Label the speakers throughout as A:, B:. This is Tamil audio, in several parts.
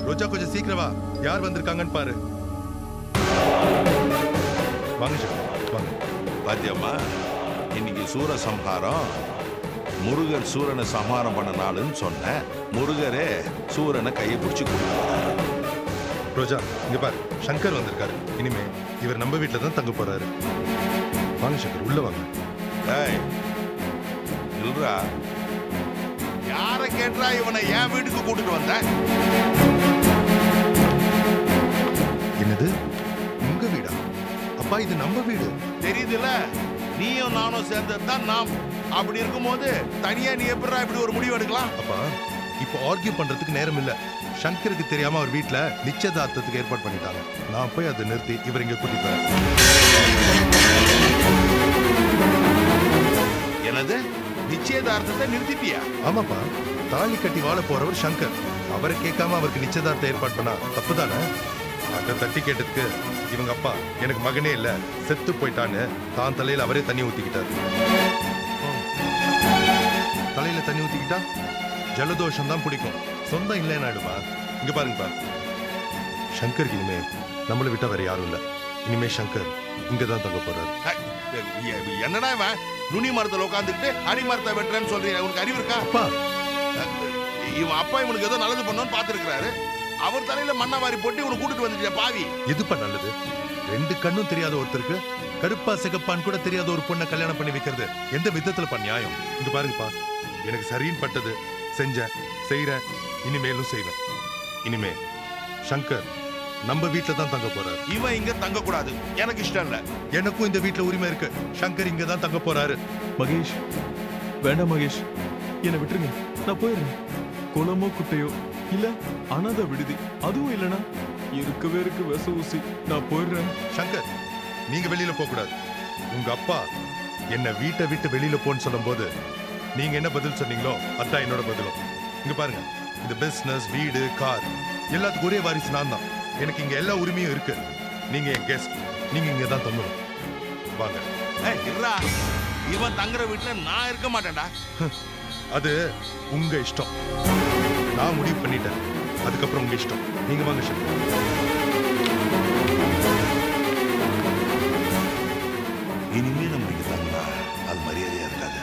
A: ரோஜா கொஞ்சம் சீக்கிரம் வா யார் வந்திருக்காங்கன்னு பாரு வாங்க சங்கர் வாங்க
B: பாத்தியம்மா இன்னைக்கு சூரசம்ஹாரம் முருகர் சூரனை சம்ஹாரம் பண்ண நாளுன்னு சொன்னேன் முருகரே சூரனை கையை பிடிச்சி கொடுத்தாரு
A: ரோஜா இங்க பாரு சங்கர் வந்திருக்காரு இனிமே இவர் நம்ம வீட்ல தான் தங்க போறாரு வாங்க சங்கர் உள்ள வாங்க
B: டேய் இல்லரா யார கேட்டா இவனை என் வீட்டுக்கு கூட்டிட்டு வந்த
A: என்னது உங்க வீடா அப்பா இது நம்ம வீடு
B: தெரியுதுல நீயும் நானும் சேர்ந்தது தான் நாம் அப்படி இருக்கும்போது தனியா நீ எப்படிடா இப்படி ஒரு முடிவு எடுக்கலாம்
A: அப்பா இப்போ ஆர்கியூ பண்றதுக்கு நேரம் இல்ல சங்கருக்கு தெரியாம அவர் வீட்ல நிச்சயதார்த்தத்துக்கு ஏற்பாடு பண்ணிட்டாங்க நான் போய் அதை நிறுத்தி இவர் இங்க கூட்டிட்டு வரேன்
B: எனது நிச்சயதார்த்தத்தை நிறுத்திட்டியா
A: ஆமாப்பா தாலி கட்டி வாழ போறவர் சங்கர் அவரை கேட்காம அவருக்கு நிச்சயதார்த்தம் ஏற்பாடு பண்ணா தப்புதானே அதை தட்டி கேட்டதுக்கு இவங்க அப்பா எனக்கு மகனே இல்ல செத்து போயிட்டான்னு தான் தலையில அவரே தண்ணி ஊத்திக்கிட்டாரு தலையில தண்ணி ஊத்திக்கிட்டா ஜலதோஷம் தான் பிடிக்கும் சொந்தம் இல்லைன்னாடுப்பா இங்க பாருங்கப்பா சங்கருக்கு இனிமே நம்மளை விட்டா வேற யாரும் இல்ல இனிமே சங்கர் இங்கதான் தங்க போறாரு
B: ஹை, எ- என்னடா இவன் நுனி மரத்துல உட்காந்துக்கிட்டு அடி மரத்தை வெட்டுறேன்னு சொல்றீங்க உனக்கு அறிவு இருக்கா
A: அப்பா
B: இவன் அப்பா இவனுக்கு ஏதோ நல்லது பண்ணணும்னு பாத்துருக்காரு அவர் தலையில மண்ணை வாரி போட்டு இவனை கூட்டிட்டு வந்துட்டியா பாவி
A: எதுப்பா நல்லது ரெண்டு கண்ணும் தெரியாத ஒருத்தருக்கு கருப்பா சிகப்பான்னு கூட தெரியாத ஒரு பொண்ணை கல்யாணம் பண்ணி வைக்கிறது எந்த விதத்துலப்பா நியாயம் இங்க பாருங்கப்பா எனக்கு சரின்னு பட்டது செஞ்சேன் செய்றேன் இனிமேலும் செய்வேன் இனிமே சங்கர் நம்ம வீட்ல தான் தங்க போறாரு
B: இவன் இங்க தங்க கூடாது எனக்கு இஷ்டம் இல்ல
A: எனக்கும் இந்த வீட்ல உரிமை இருக்கு சங்கர் இங்க தான் தங்க போறாரு
C: மகேஷ் வேண்டாம் மகேஷ் என்னை விட்டுருங்க நான் போயிடுறேன் குளமோ குட்டையோ இல்ல அனாதை விடுதி அதுவும் இல்லனா இருக்கவே இருக்கு விச ஊசி நான் போயிடுறேன்
A: சங்கர் நீங்க வெளியில போக கூடாது உங்க அப்பா என்ன வீட்டை விட்டு வெளியில போன்னு சொல்லும்போது நீங்க என்ன பதில் சொன்னீங்களோ அதான் என்னோட பதிலும் இங்க பாருங்க இந்த பிசினஸ் வீடு கார் எல்லாத்துக்கும் ஒரே வாரிசு நான் தான் எனக்கு இங்க எல்லா உரிமையும் இருக்கு நீங்க என் கெஸ்ட் நீங்க இங்க தான் தங்கணும் வாங்க
B: ஏய், இருடா இவன் தங்குற வீட்டுல நான் இருக்க மாட்டேன்டா
A: அது உங்க இஷ்டம் நான் முடிவு பண்ணிட்டேன் அதுக்கப்புறம் உங்க இஷ்டம் நீங்க வாங்க சங்கர்
B: இனிமே நம்ம இங்க தங்கினா அது மரியாதையா இருக்காது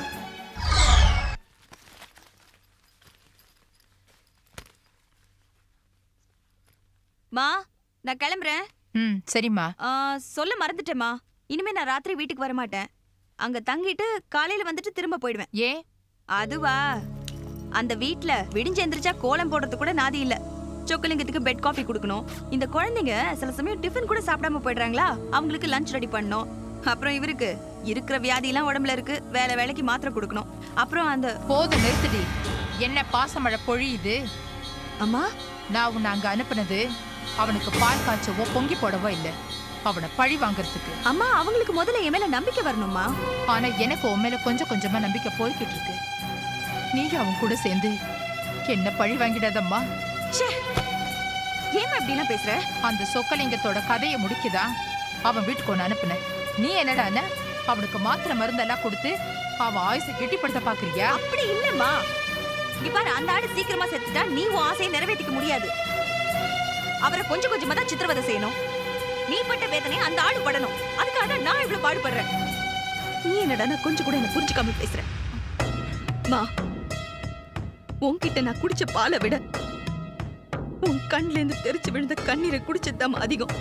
D: மா நான் கிளம்புறேன்
E: ம் சரிம்மா
D: ஆ, சொல்ல மறந்துட்டேம்மா இனிமே நான் ராத்திரி வீட்டுக்கு வர மாட்டேன் அங்க தங்கிட்டு காலையில வந்துட்டு திரும்ப போயிடுவேன்
E: ஏன்
D: அதுவா அந்த வீட்ல விடிஞ்சு எந்திரிச்சா கோலம் போடுறது கூட நாதி இல்ல சொக்கலிங்கத்துக்கு பெட் காஃபி கொடுக்கணும் இந்த குழந்தைங்க சில சமயம் டிஃபன் கூட சாப்பிடாம போயிடுறாங்களா அவங்களுக்கு லஞ்ச் ரெடி பண்ணணும் அப்புறம் இவருக்கு இருக்கிற வியாதியெல்லாம் உடம்புல இருக்கு வேலை வேலைக்கு மாத்திரை கொடுக்கணும் அப்புறம் அந்த
E: போதும் நிறுத்துடி என்ன பாசமழை பொழியுது
D: அம்மா
E: நான் உன்னை அங்க அனுப்புனது அவனுக்கு பால் காய்ச்சவோ பொங்கி போடவோ இல்ல அவனை பழி வாங்குறதுக்கு
D: அம்மா அவங்களுக்கு முதல்ல என் மேல நம்பிக்கை வரணுமா
E: ஆனா எனக்கு உன் மேல கொஞ்சம் கொஞ்சமா நம்பிக்கை போய்கிட்டு இருக்கு நீ அவன் கூட சேர்ந்து என்ன பழி வாங்கிடாதம்மா
D: ச்சே ஏமா இப்படி எல்லாம் பேசுற
E: அந்த சொக்கலிங்கத்தோட கதையை முடிக்குதா அவன் வீட்டுக்கு ஒன்று அனுப்புன நீ என்னடான அவனுக்கு மாத்திரை மருந்தெல்லாம் கொடுத்து அவன் ஆயுசை கெட்டிப்படுத்த பாக்குறியா
D: அப்படி இல்லம்மா இங்க பாரு அந்த ஆடு சீக்கிரமா செத்துட்டா நீ உன் ஆசையை நிறைவேற்றிக்க முடியாது அவரை கொஞ்சம் கொஞ்சமா தான் சித்திரவதை செய்யணும் நீ பட்ட வேதனை அந்த ஆடு படணும் அதுக்காக தான் நான் இவ்வளவு பாடுபடுறேன் நீ என்னடா நான் கொஞ்சம் கூட என்ன புரிஞ்சுக்காம பேசுறேன் மா உன்கிட்ட நான் குடிச்ச பாலை விட உன் கண்ல இருந்து தெரிச்சு விழுந்த கண்ணீரை குடிச்சதுதான் அதிகம்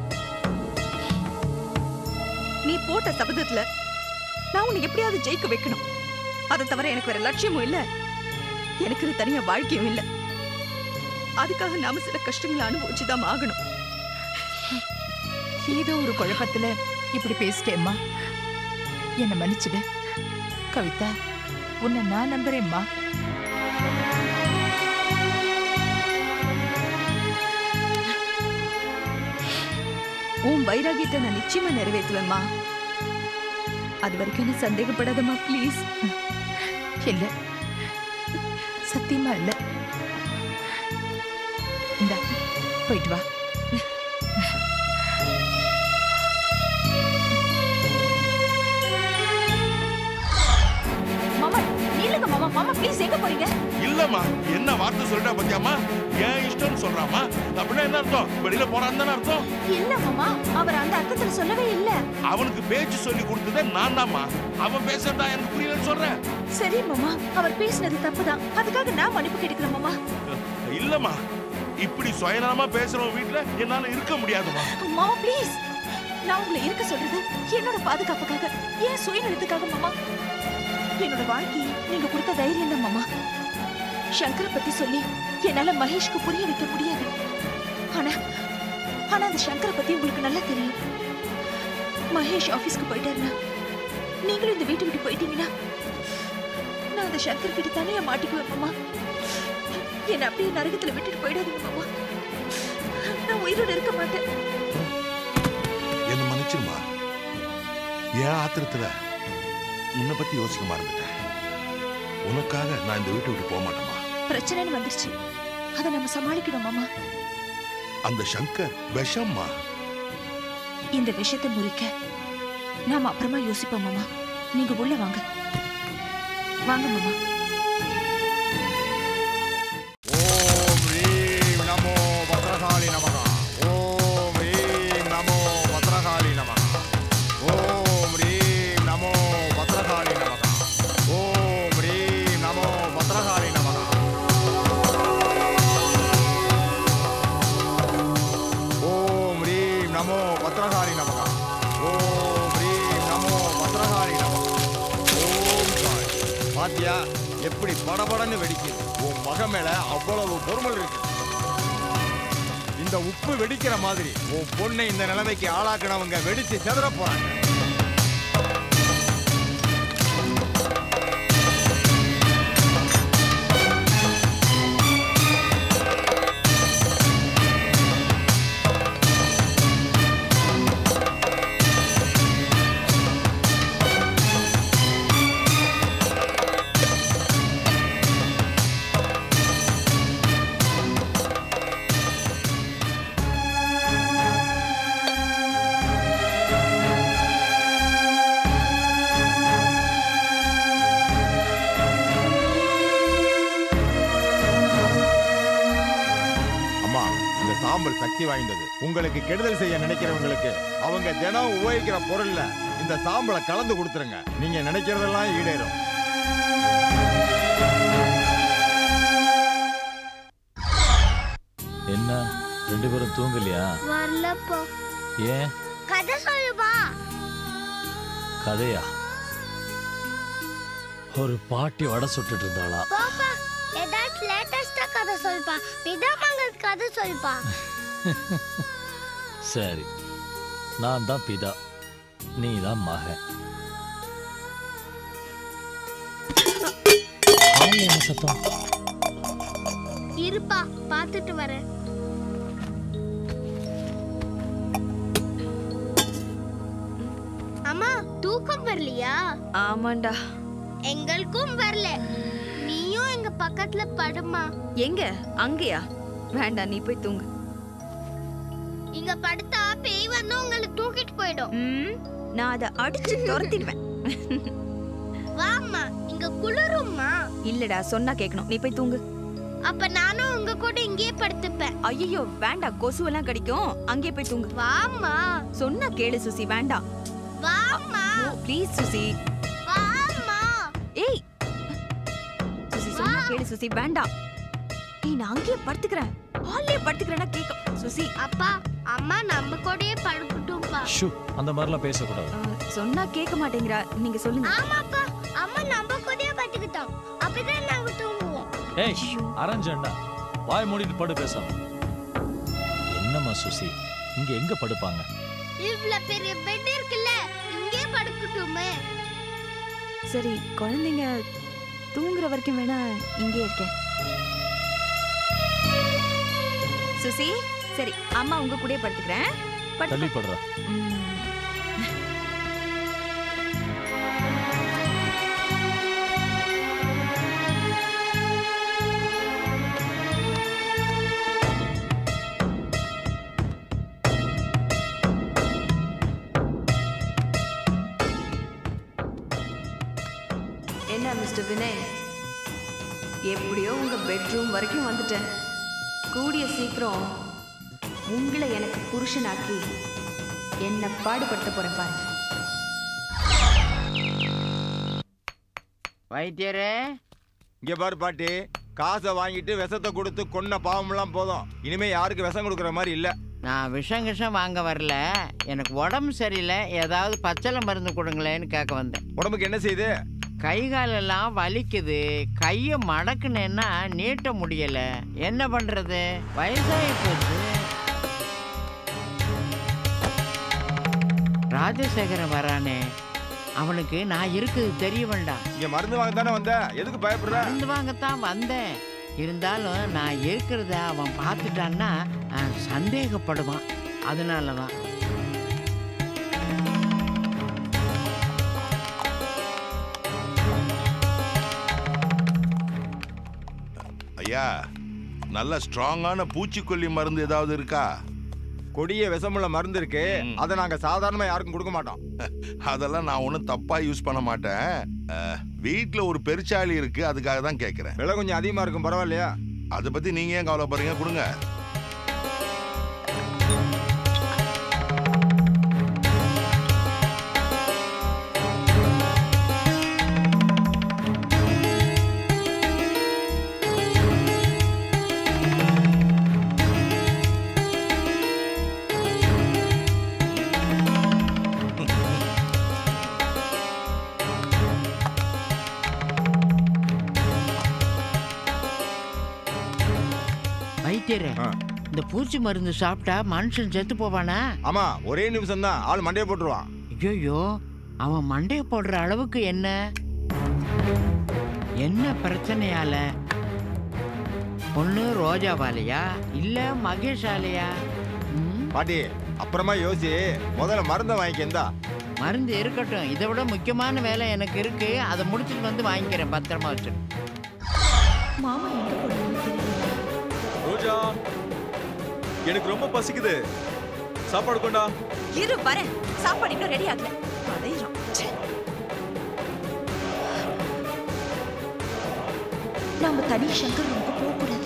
D: நீ போட்ட சபதத்துல நான் உன்னை எப்படியாவது ஜெயிக்க வைக்கணும் அதை தவிர எனக்கு வேற லட்சியமும் இல்ல எனக்கு இது தனியா வாழ்க்கையும் இல்ல அதுக்காக நாம சில கஷ்டங்களை அனுபவிச்சுதான் ஆகணும்
E: ஏதோ ஒரு குழப்பத்துல இப்படி பேசிட்டேம்மா என்ன மன்னிச்சிடு கவிதா உன்னை நான் நம்புறேம்மா
D: உன் வைராகியத்தை நான் நிச்சயமா நிறைவேற்றுவேம்மா அது வரைக்கும் என்ன சந்தேகப்படாதம்மா ப்ளீஸ்
E: இல்ல சத்தியமா இல்ல இந்தா போயிட்டு வா
D: மாமா நில்லுங்க மாமா மாமா ப்ளீஸ் எங்க போறீங்க
B: இல்லம்மா என்ன வார்த்தை சொல்லிட்டா பத்தியாமா ஏன் இஷ்டம்னு சொல்றாமா அப்படின்னா என்ன அர்த்தம் வெளியில போறான்னு தானே அர்த்தம்
D: இல்ல மாமா அவர் அந்த அர்த்தத்துல சொல்லவே இல்ல
B: அவனுக்கு பேச்சு சொல்லி கொடுத்ததே நான் தாம்மா அவன் பேசுறதா எனக்கு புரியலன்னு சொல்றேன்
D: சரி மாமா அவர் பேசினது தப்புதான் அதுக்காக நான் மன்னிப்பு கேட்டுக்கிறேன் மாமா
B: இல்லம்மா இப்படி சுயநலமா பேசுறவன் வீட்டுல என்னால இருக்க முடியாதுமா
D: மாமா ப்ளீஸ் நான் உங்களை இருக்க சொல்றது என்னோட பாதுகாப்புக்காக ஏன் சுயநலத்துக்காக மாமா என்னோட வாழ்க்கையை நீங்க கொடுத்த தைரியம் தான் மாமா சங்கரை பத்தி சொல்லி என்னால மகேஷ்க்கு புரிய வைக்க முடியாது ஆனா ஆனா அந்த சங்கரை பத்தி உங்களுக்கு நல்லா தெரியும் மகேஷ் ஆபீஸ்க்கு போயிட்டாருன்னா நீங்களும் இந்த வீட்டை விட்டு போயிட்டீங்கன்னா நான் அந்த சங்கர் கிட்ட தனியா மாட்டிக்குவேன் மாமா என்ன அப்படியே நரகத்துல விட்டுட்டு போயிடாதீங்க மாமா நான் உயிரோட இருக்க மாட்டேன்
B: என்ன மன்னிச்சிருமா என் ஆத்திரத்துல உன்னை பத்தி யோசிக்க மறந்துட்டேன் உனக்காக நான் இந்த வீட்டை விட்டு போக மாட்டேமா
D: பிரச்சனைன்னு வந்துருச்சு அதை நம்ம சமாளிக்கணும் மாமா
B: அந்த சங்கர் விஷம்மா
D: இந்த விஷயத்தை முறிக்க நாம அப்புறமா யோசிப்போம் மாமா நீங்க உள்ள வாங்க வாங்க மாமா
F: ஓம் ரீம் நமோ பத்ரகாளி நமக ஓம் ரீம் நமோ பத்ரகாளி நமக ஓம் ரீம் நமோ பத்ரகாளி நமக ஓம் ரீம் நமோ பத்ரகாளி நமக ஓம் ரீம் நமோ பத்ரகாளி நமக ஓம் ரீம் நமோ பத்ரகாளி நமக ஓம் சாய் பாத்தியா எப்படி படபடன்னு வெடிக்குது உன் மக மேல அவ்வளவு பொறுமல் இருக்கு இந்த உப்பு வெடிக்கிற மாதிரி உன் பொண்ணை இந்த நிலைமைக்கு ஆளாக்குனவங்க வெடிச்சு செதற போறாங்க அம்மா இந்த சாம்பல் சக்தி வாய்ந்தது உங்களுக்கு கெடுதல் செய்ய நினைக்கிறவங்களுக்கு அவங்க தினம் உபயோகிக்கிற பொருள்ல இந்த சாம்பலை கலந்து கொடுத்துருங்க நீங்க நினைக்கிறதெல்லாம் ஈடேறும்
G: என்ன ரெண்டு பேரும் தூங்கலையா
H: வரலப்பா
G: ஏன்
H: கதை சொல்லுப்பா
G: கதையா ஒரு பாட்டி வடை சுட்டுட்டு இருந்தாளா
H: பாப்பா ஏதாச்சும் லேட்டஸ்டா கதை சொல்லுப்பா பிதாமங்கல் கதை சொல்லுப்பா
G: சரி நான் தான் பிதா நீ தான் மகன் ஆள் என்ன சத்தம்
H: இருப்பா பார்த்துட்டு வரேன் அம்மா தூக்கம் வரலையா
D: ஆமாண்டா
H: எங்களுக்கும் வரல நீயும் எங்க பக்கத்துல படுமா
D: எங்க அங்கயா வேண்டாம் நீ போய் தூங்கு
H: இங்க படுத்தா பேய் வந்து உங்களை தூக்கிட்டு போயிடும்
D: ம், நான் அதை அடிச்சு துரத்திடுவேன்
H: வாம்மா இங்க குளிரும்மா
D: இல்லடா சொன்னா கேட்கணும் நீ போய் தூங்கு
H: அப்ப நானும் உங்க கூட இங்கேயே படுத்துப்பேன்
D: ஐயோ வேண்டாம் கொசுவெல்லாம் கடிக்கும் அங்கே போய் தூங்கு
H: வாம்மா
D: சொன்னா கேளு சுசி வேண்டாம்
H: வாம்மா
D: ப்ளீஸ் சுசி
H: வாம்மா
D: ஏய் சுசி சொன்னா கேளு சுசி வேண்டாம் ஏய் நான் அங்கேயே படுத்துக்கிறேன் ஹால்லே படுத்துக்கிறேன்னா கேட்கும் சுசி
H: அப்பா அம்மா நம்ம கூடயே படுக்கட்டும்பா
G: ஷூ அந்த மாதிரிலாம் பேசக்கூடாது
D: அஹ், சொன்னா கேட்க மாட்டேங்கிறா நீங்க சொல்லுங்க
H: ஆமாப்பா அம்மா நம்ம கூடயே படுத்துக்கிட்டோம் அப்படிதான் நாங்க தூங்குவோம்
G: ஏய் அரஞ்சண்டா வாய் மூடிட்டு படு பேசாம என்னம்மா சுசி இங்க எங்க படுப்பாங்க
H: இவ்ளோ பெரிய பெட் இருக்குல்ல இங்கே படுக்கட்டுமே
D: சரி குழந்தைங்க தூங்குற வரைக்கும் வேணா இங்கே இருக்கேன் சுசி சரி அம்மா உங்க கூடயே படுத்துக்கிறேன் படுத்து
G: தள்ளி படுறா
D: ம். என்ன மிஸ்டர் வினய் எப்படியோ உங்க பெட்ரூம் வரைக்கும் வந்துட்டேன் கூடிய சீக்கிரம் உங்களை எனக்கு புருஷனாக்கி என்ன பாடுபடுத்த போறேன் பாருங்க
F: வைத்தியரே இங்க பாரு பாட்டி காசை வாங்கிட்டு விஷத்தை கொடுத்து கொன்ன பாவமெல்லாம் போதும் இனிமே யாருக்கு விஷம் கொடுக்குற மாதிரி இல்ல
I: நான் விஷம் விஷம் வாங்க வரல எனக்கு உடம்பு சரியில்லை ஏதாவது பச்சளை மருந்து கொடுங்களேன்னு கேட்க வந்தேன்
F: உடம்புக்கு என்ன செய்யுது
I: கை காலெல்லாம் வலிக்குது கையை மடக்குனேன்னா நீட்ட முடியல என்ன பண்றது வயசாகி போச்சு ராஜசேகரன் வரானே அவனுக்கு நான் இருக்குது தெரிய வேண்டாம்
F: இங்க மருந்து வாங்க தானே வந்த எதுக்கு பயப்படுற
I: மருந்து வாங்கத்தான் வந்தேன் இருந்தாலும் நான் இருக்கிறத அவன் பார்த்துட்டான்னா அஹ், சந்தேகப்படுவான் அதனால தான்
B: ஐயா நல்ல ஸ்ட்ராங்கான பூச்சிக்கொல்லி மருந்து ஏதாவது இருக்கா
F: கொடிய விஷமுள்ள மருந்து இருக்கு
B: ம்.
F: அதை நாங்க சாதாரணமா யாருக்கும் கொடுக்க மாட்டோம்
B: அதெல்லாம் நான் ஒன்றும் தப்பா யூஸ் பண்ண மாட்டேன் அஹ், வீட்ல ஒரு பெருச்சாளி இருக்கு அதுக்காக தான் கேட்குறேன்
F: விலை கொஞ்சம் அதிகமா இருக்கும் பரவாயில்லையா
B: அதை பத்தி நீங்க ஏன் கவலைப்படுறீங்க கொடுங்க
I: வைத்தியரே
F: ஆ.
I: இந்த பூச்சி மருந்து சாப்பிட்டா மனுஷன் செத்து போவானா
F: ஆமா ஒரே நிமிஷம் தான் ஆள் மண்டையை போட்டுருவான்
I: ஐயோ அவன் மண்டைய போடுற அளவுக்கு என்ன என்ன பிரச்சனையால பொண்ணு ரோஜாவாலையா இல்ல மகேஷாலையா ம்,
F: பாட்டி அப்புறமா யோசி முதல்ல மருந்தை வாங்கிக்க இந்தா
I: மருந்து இருக்கட்டும் இதை விட முக்கியமான வேலை எனக்கு இருக்கு அதை முடிச்சிட்டு வந்து வாங்கிக்கிறேன் பத்திரமா வச்சிரு
D: மாமா எங்க போனான்னு தெரியல
C: ரோஜா எனக்கு ரொம்ப பசிக்குது சாப்பாடு கொண்டா
D: இரு வரேன் சாப்பாடு இன்னும் ரெடி ஆகல அதையும் நாம தனி சங்கர் ரூமுக்கு போக கூடாது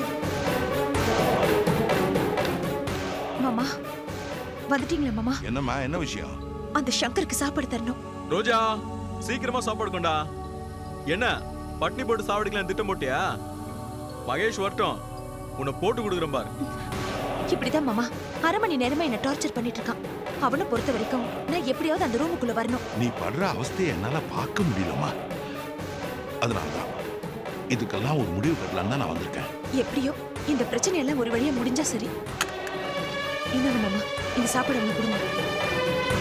D: மாமா வந்துட்டீங்களா மாமா
B: என்னம்மா என்ன விஷயம்
D: அந்த சங்கருக்கு சாப்பாடு தரணும்
C: ரோஜா சீக்கிரமா சாப்பாடு கொண்டா என்ன பட்னி போட்டு சாவடிக்கலாம் திட்டம் போட்டியா மகேஷ் வரட்டும் உன்னை போட்டு கொடுக்குறேன் பாரு
D: இப்படிதான் மாமா அரை மணி நேரமா என்ன டார்ச்சர் பண்ணிட்டு இருக்கான் அவனை பொறுத்த வரைக்கும் நான் எப்படியாவது அந்த ரூமுக்குள்ள வரணும்
B: நீ படுற அவஸ்தையை என்னால பார்க்க முடியலம்மா அதனாலதான் இதுக்கெல்லாம் ஒரு முடிவு கட்டலாம் தான் நான் வந்திருக்கேன்
D: எப்படியோ இந்த பிரச்சனை எல்லாம் ஒரு வழியா முடிஞ்சா சரி இன்னொன்னு மாமா இந்த சாப்பாடு அவங்க கொடுங்க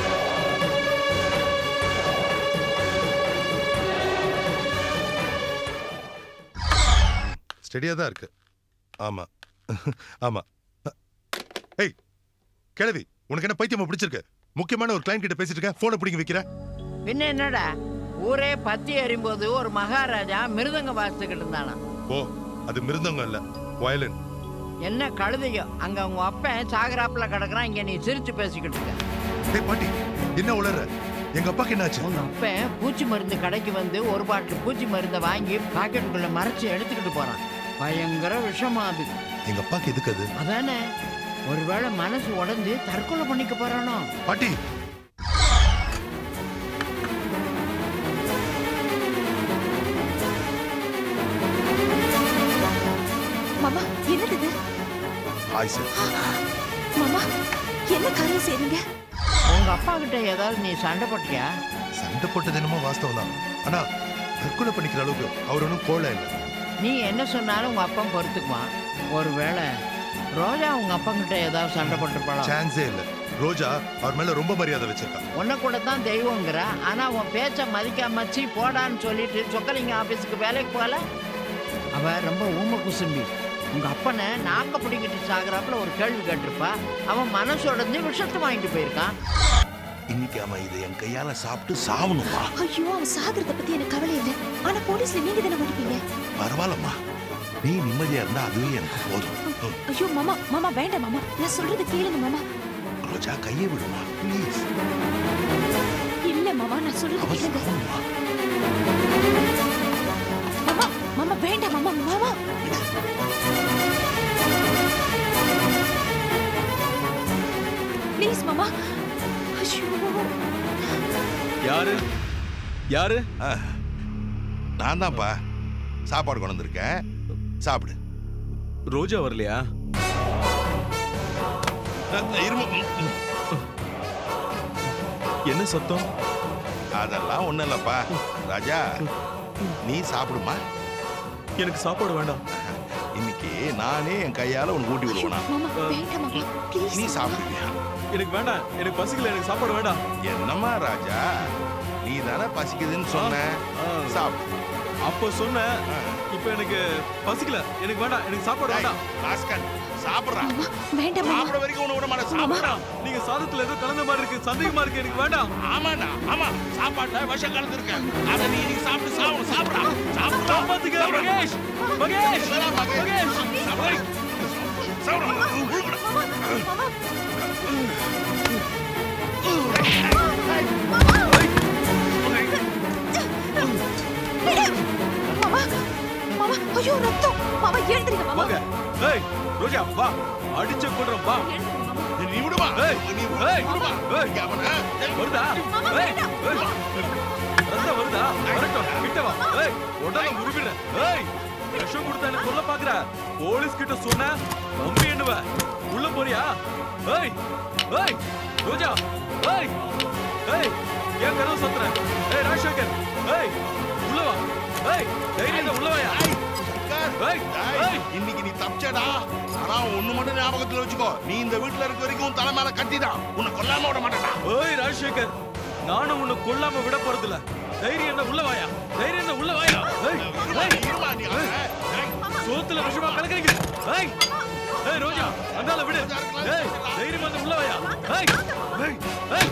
A: ஸ்டெடியா தான் இருக்கு ஆமா ஆமா ஏய் கிழவி உனக்கு என்ன பைத்தியமா பிடிச்சிருக்கு முக்கியமான ஒரு கிளைண்ட் கிட்ட பேசிட்டு இருக்க போனை பிடிங்க வைக்கிற
I: பின்ன என்னடா ஊரே பத்தி எறியும்போது ஒரு மகாராஜா மிருதங்க வாசிச்சுக்கிட்டு இருந்தானா
A: ஓ அது மிருந்தங்க இல்ல வயலின்
I: என்ன கழுதையோ அங்க உங்க அப்பன் சாகராப்புல கிடக்குறான் இங்க நீ சிரிச்சு பேசிக்கிட்டு இருக்க
A: ஏய் பாட்டி என்ன உளற எங்க அப்பாக்கு என்னாச்சு
I: உங்க அப்பன் பூச்சி மருந்து கடைக்கு வந்து ஒரு பாட்டில் பூச்சி மருந்தை வாங்கி பாக்கெட்டுக்குள்ள மறைச்சு எடுத்துக்கிட்டு போறான் பயங்கர விஷமா அது
A: எங்க அப்பாக்கு எதுக்கு அது
I: அதானே ஒருவேளை மனசு உடைஞ்சு தற்கொலை பண்ணிக்க போறானோ
A: பாட்டி
D: மாமா என்னது இது
B: ஹாய் சார்
D: மாமா என்ன காரியம் செய்றீங்க
I: உங்க அப்பா கிட்ட ஏதாவது நீ சண்டை போட்டியா
A: சண்டை போட்டது என்னமோ வாஸ்தவம் தான் ஆனா தற்கொலை பண்ணிக்கிற அளவுக்கு அவர் ஒன்றும் கோழ இல்லை
I: நீ என்ன சொன்னாலும் உங்க அப்பா பொறுத்துக்குவான் ஒருவேளை ரோஜா உங்க அப்பா கிட்ட ஏதாவது சண்டை போட்டுருப்பாளா
A: சான்ஸே இல்லை ரோஜா அவர் மேல ரொம்ப மரியாதை வச்சிருக்கா
I: உன்னை கூட தான் தெய்வங்கிற ஆனா உன் பேச்ச மதிக்காம சீ போடான்னு சொல்லிட்டு சொக்கலிங்க ஆபீஸுக்கு வேலைக்கு போகல அவ ரொம்ப ஊம குசும்பி உங்க அப்பனை நாக்க பிடிக்கிட்டு சாகுறாப்புல ஒரு கேள்வி கேட்டிருப்பா அவன் மனசு உடஞ்சு விஷத்தை வாங்கிட்டு போயிருக்கான்
B: இன்னைக்கு அவன் இதை என் கையால சாப்பிட்டு சாவணுமா
D: ஐயோ அவன் சாகிறத பத்தி எனக்கு கவலை இல்லை ஆனா போலீஸ்ல நீங்க தானே முடிப்பீங்க
B: பரவாயில்லம்மா நீ நிம்மதியா இருந்தா அதுவே எனக்கு போதும் ம்,
D: ஐயோ மாமா மாமா வேண்டாம் மாமா நான் சொல்றது கேளுங்க மாமா
B: ரோஜா கையை விடுமா ப்ளீஸ்
D: இல்ல மாமா நான் சொல்றது
B: அவ
D: கேளுங்க
B: சாவணுமா
D: மாமா மாமா வேண்டாம் மாமா மாமா ப்ளீஸ் மாமா ஐயோ
C: யாரு யாரு
B: நான் தான்ப்பா சாப்பாடு கொண்டு வந்திருக்கேன் சாப்பிடு
C: ரோஜா வரலையா
B: அஹ், இருமு ம், ம்.
C: என்ன சத்தம்
B: அதெல்லாம் ஒண்ணும் இல்லப்பா ராஜா நீ சாப்பிடுமா
C: எனக்கு சாப்பாடு வேண்டாம்
B: இன்னைக்கு நானே என் கையால உனக்கு ஊட்டி விடுவேனா
D: மாமா வேண்டாம் மாமா ப்ளீஸ்
B: நீ சாப்பிடுவியா
C: எனக்கு வேண்டாம் எனக்கு பசிக்கல எனக்கு சாப்பாடு வேண்டாம்
B: என்னம்மா ராஜா நீ தானே பசிக்குதுன்னு சொன்ன
C: ஆ.
B: சாப்பிடு
C: அப்ப சொன்ன
B: ஆ.
C: இப்ப எனக்கு பசிக்கல எனக்கு வேண்டாம் எனக்கு சாப்பாடு
B: டேய்,
C: வேண்டாம்
B: ராஸ்கல், சாப்பிடுறா
D: மாமா வேண்டாம் மாமா
B: சாப்பிட வரைக்கும் உன்னை விட மாட்டேன் சாப்பிடுறா
C: நீங்க சாதத்துல ஏதோ கலந்த மாதிரி இருக்கு சந்தேகமா இருக்கு எனக்கு வேண்டாம்
B: ஆமாண்ணா ஆமா சாப்பாட்டுல விஷம் கலந்துருக்க அதை நீ நீ சாப்பிட்டு சாப்பிடு சாப்பிடுறா சாப்பிடுறா
C: காப்பாத்துங்க மகேஷ் மகேஷ்
B: இதெல்லாம் மகேஷ்.
C: மகேஷ்
B: சாப்பிடு. சாப்பிடுறா. உழுகுடா.
D: மாமா மாமா ஐயோ ரத்தம் மாமா எழுந்திருங்க மாமா
C: வாங்க ஏய் ரோஜா வா அடிச்ச கொள்றோம் வா
D: எழுந்திருங்க மாமா
B: நீ விடுமா
C: ஏய்,
B: நீ
C: ஏய்,
B: விடுமா
C: ஏய்.
B: இங்க அவனை ஏய்,
C: வருதா
D: மாமா,
C: ஏய்,
D: வேண்டாம்.
C: ஏய். ரத்தம் வருதா வரட்டும் கிட்ட வா ஏய் உடனே உருவிட ஏய் விஷம் கொடுத்தா எனக்கு சொல்ல பாக்குற போலீஸ் கிட்ட சொன்ன கம்பி எண்ணுவ உள்ள போறியா ஏய் ஏய் ரோஜா ஏய் ஏய் ஏன் கதவு சத்துற ஏய் ராஜசேகர் ஏய் உள்ள வா ஏய் தைரியம் உள்ள வாயா
B: சங்கர்.
C: ஏய்
B: ஏய்,
C: ஏய்
B: இன்னைக்கு நீ தப்பிச்சடா ஆனா ஒண்ணு மட்டும் ஞாபகத்துல வச்சுக்கோ நீ இந்த வீட்டுல இருக்க வரைக்கும் உன் தலை மேல கட்டிதான் உன்னை கொல்லாம விட மாட்டேடா
C: ஏய் ராஜசேகர் நானும் உன்னை கொல்லாம விட போறதில்ல தைரியம் என்ன உள்ள வாயா தைரியம் என்ன உள்ள வாயா ஏய்
B: இருமா,
C: ஏய்
B: நீ இருமா, நீ அவனை. ஏய்,
C: சோத்துல விஷமா கலக்கறீங்க ஏய் ஏய் ரோஜா அந்தால விடு ஏய் தைரியமா வந்து உள்ள வாயா ஏய் ஏய் ஏய்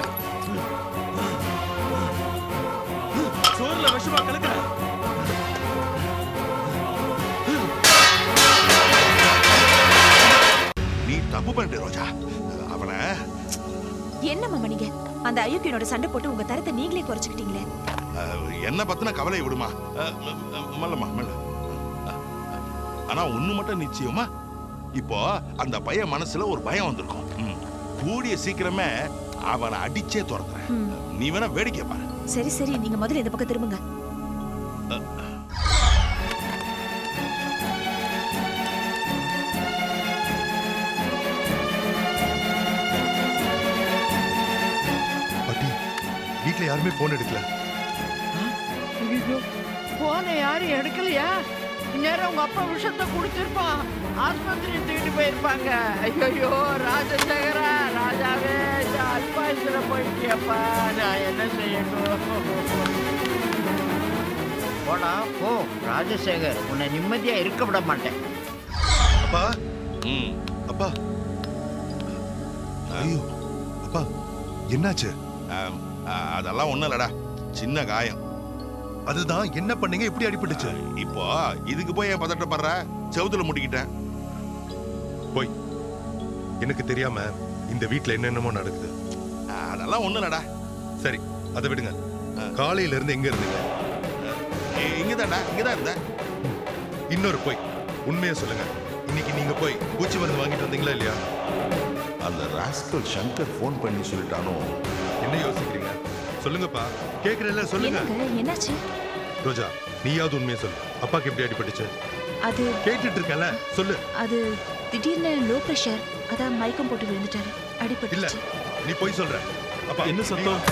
C: சோறுல விஷமா கலக்கற
B: நீ தப்பு பண்ணிட்ட ரோஜா அவனை
D: என்ன மாமா நீங்க அந்த அயோக்கியனோட சண்டை போட்டு உங்க தரத்தை நீங்களே குறைச்சுக்கிட்டீங்களே
B: அஹ், என்ன பத்தின கவலையை விடுமா அஹ், ம- ம- மெல்லம்மா மெல்ல அஹ், ஆனா ஒண்ணு மட்டும் நிச்சயமா இப்போ அந்த பையன் மனசுல ஒரு பயம் வந்திருக்கும் ம். கூடிய சீக்கிரமே அவனை அடிச்சே துரத்துறேன்
D: ம்.
B: நீ வேணா வேடிக்கை பாரு
D: சரி சரி நீங்க முதல்ல இந்த பக்கம் திரும்புங்க
A: பாட்டி வீட்ல யாருமே போன் எடுக்கல
I: ஐயோ போனை யாரும் எடுக்கலையா இந்நேரம் உங்க அப்பா விஷத்தை கொடுத்திருப்பான் ஆஸ்பத்திரி தூக்கிட்டு போயிருப்பாங்க ஐயோ ராஜசேகரா ராஜாவே இந்த அல்பாயுசுல போயிட்டியப்பா நான் என்ன செய்யணும் போடா போ ராஜசேகர் உன்னை நிம்மதியா இருக்க விட மாட்டேன்
A: அப்பா
B: ம்.
A: அப்பா ஐயோ அப்பா என்னாச்சு
B: அஹ், அஹ், அதெல்லாம் ஒண்ணும் இல்லடா சின்ன காயம்
A: அதுதான் என்ன பண்ணீங்க எப்படி அடிபட்டுச்சு
B: இப்போ இதுக்கு போய் ஏன் பதட்டப்படுற செவுத்துல முட்டிக்கிட்டேன்
A: போய் எனக்கு தெரியாம இந்த வீட்ல என்னென்னமோ நடக்குது
B: அஹ், அதெல்லாம் ஒண்ணும் இல்லடா
A: சரி அதை விடுங்க காலையில இருந்து எங்க இருந்தீங்க
B: இ- இங்கதான்டா இங்கதான் இருந்தேன்
A: இன்னொரு போய் உண்மையை சொல்லுங்க இன்னைக்கு நீங்க போய் பூச்சி மருந்து வாங்கிட்டு வந்தீங்களா இல்லையா
B: அந்த ராஸ்கல் சங்கர் ஃபோன் பண்ணி சொல்லிட்டானோ
A: என்ன யோசிக்கிறீங்க சொல்லுங்கப்பா கேக்குறேன்ல சொல்லுங்க
D: என்னங்க என்னாச்சு
A: ரோஜா நீயாவது உண்மையை சொல்லு அப்பாக்கு எப்படி அடிபட்டுச்சு
D: அது
A: கேட்டுட்டு இருக்கல சொல்லு
D: அது திடீர்னு லோ பிரஷர் அதான் மயக்கம் போட்டு விழுந்துட்டாரு
A: இல்ல
D: அடிபட்டுச்சு
A: நீ போய் சொல்ற அப்பா
C: என்ன சத்தம்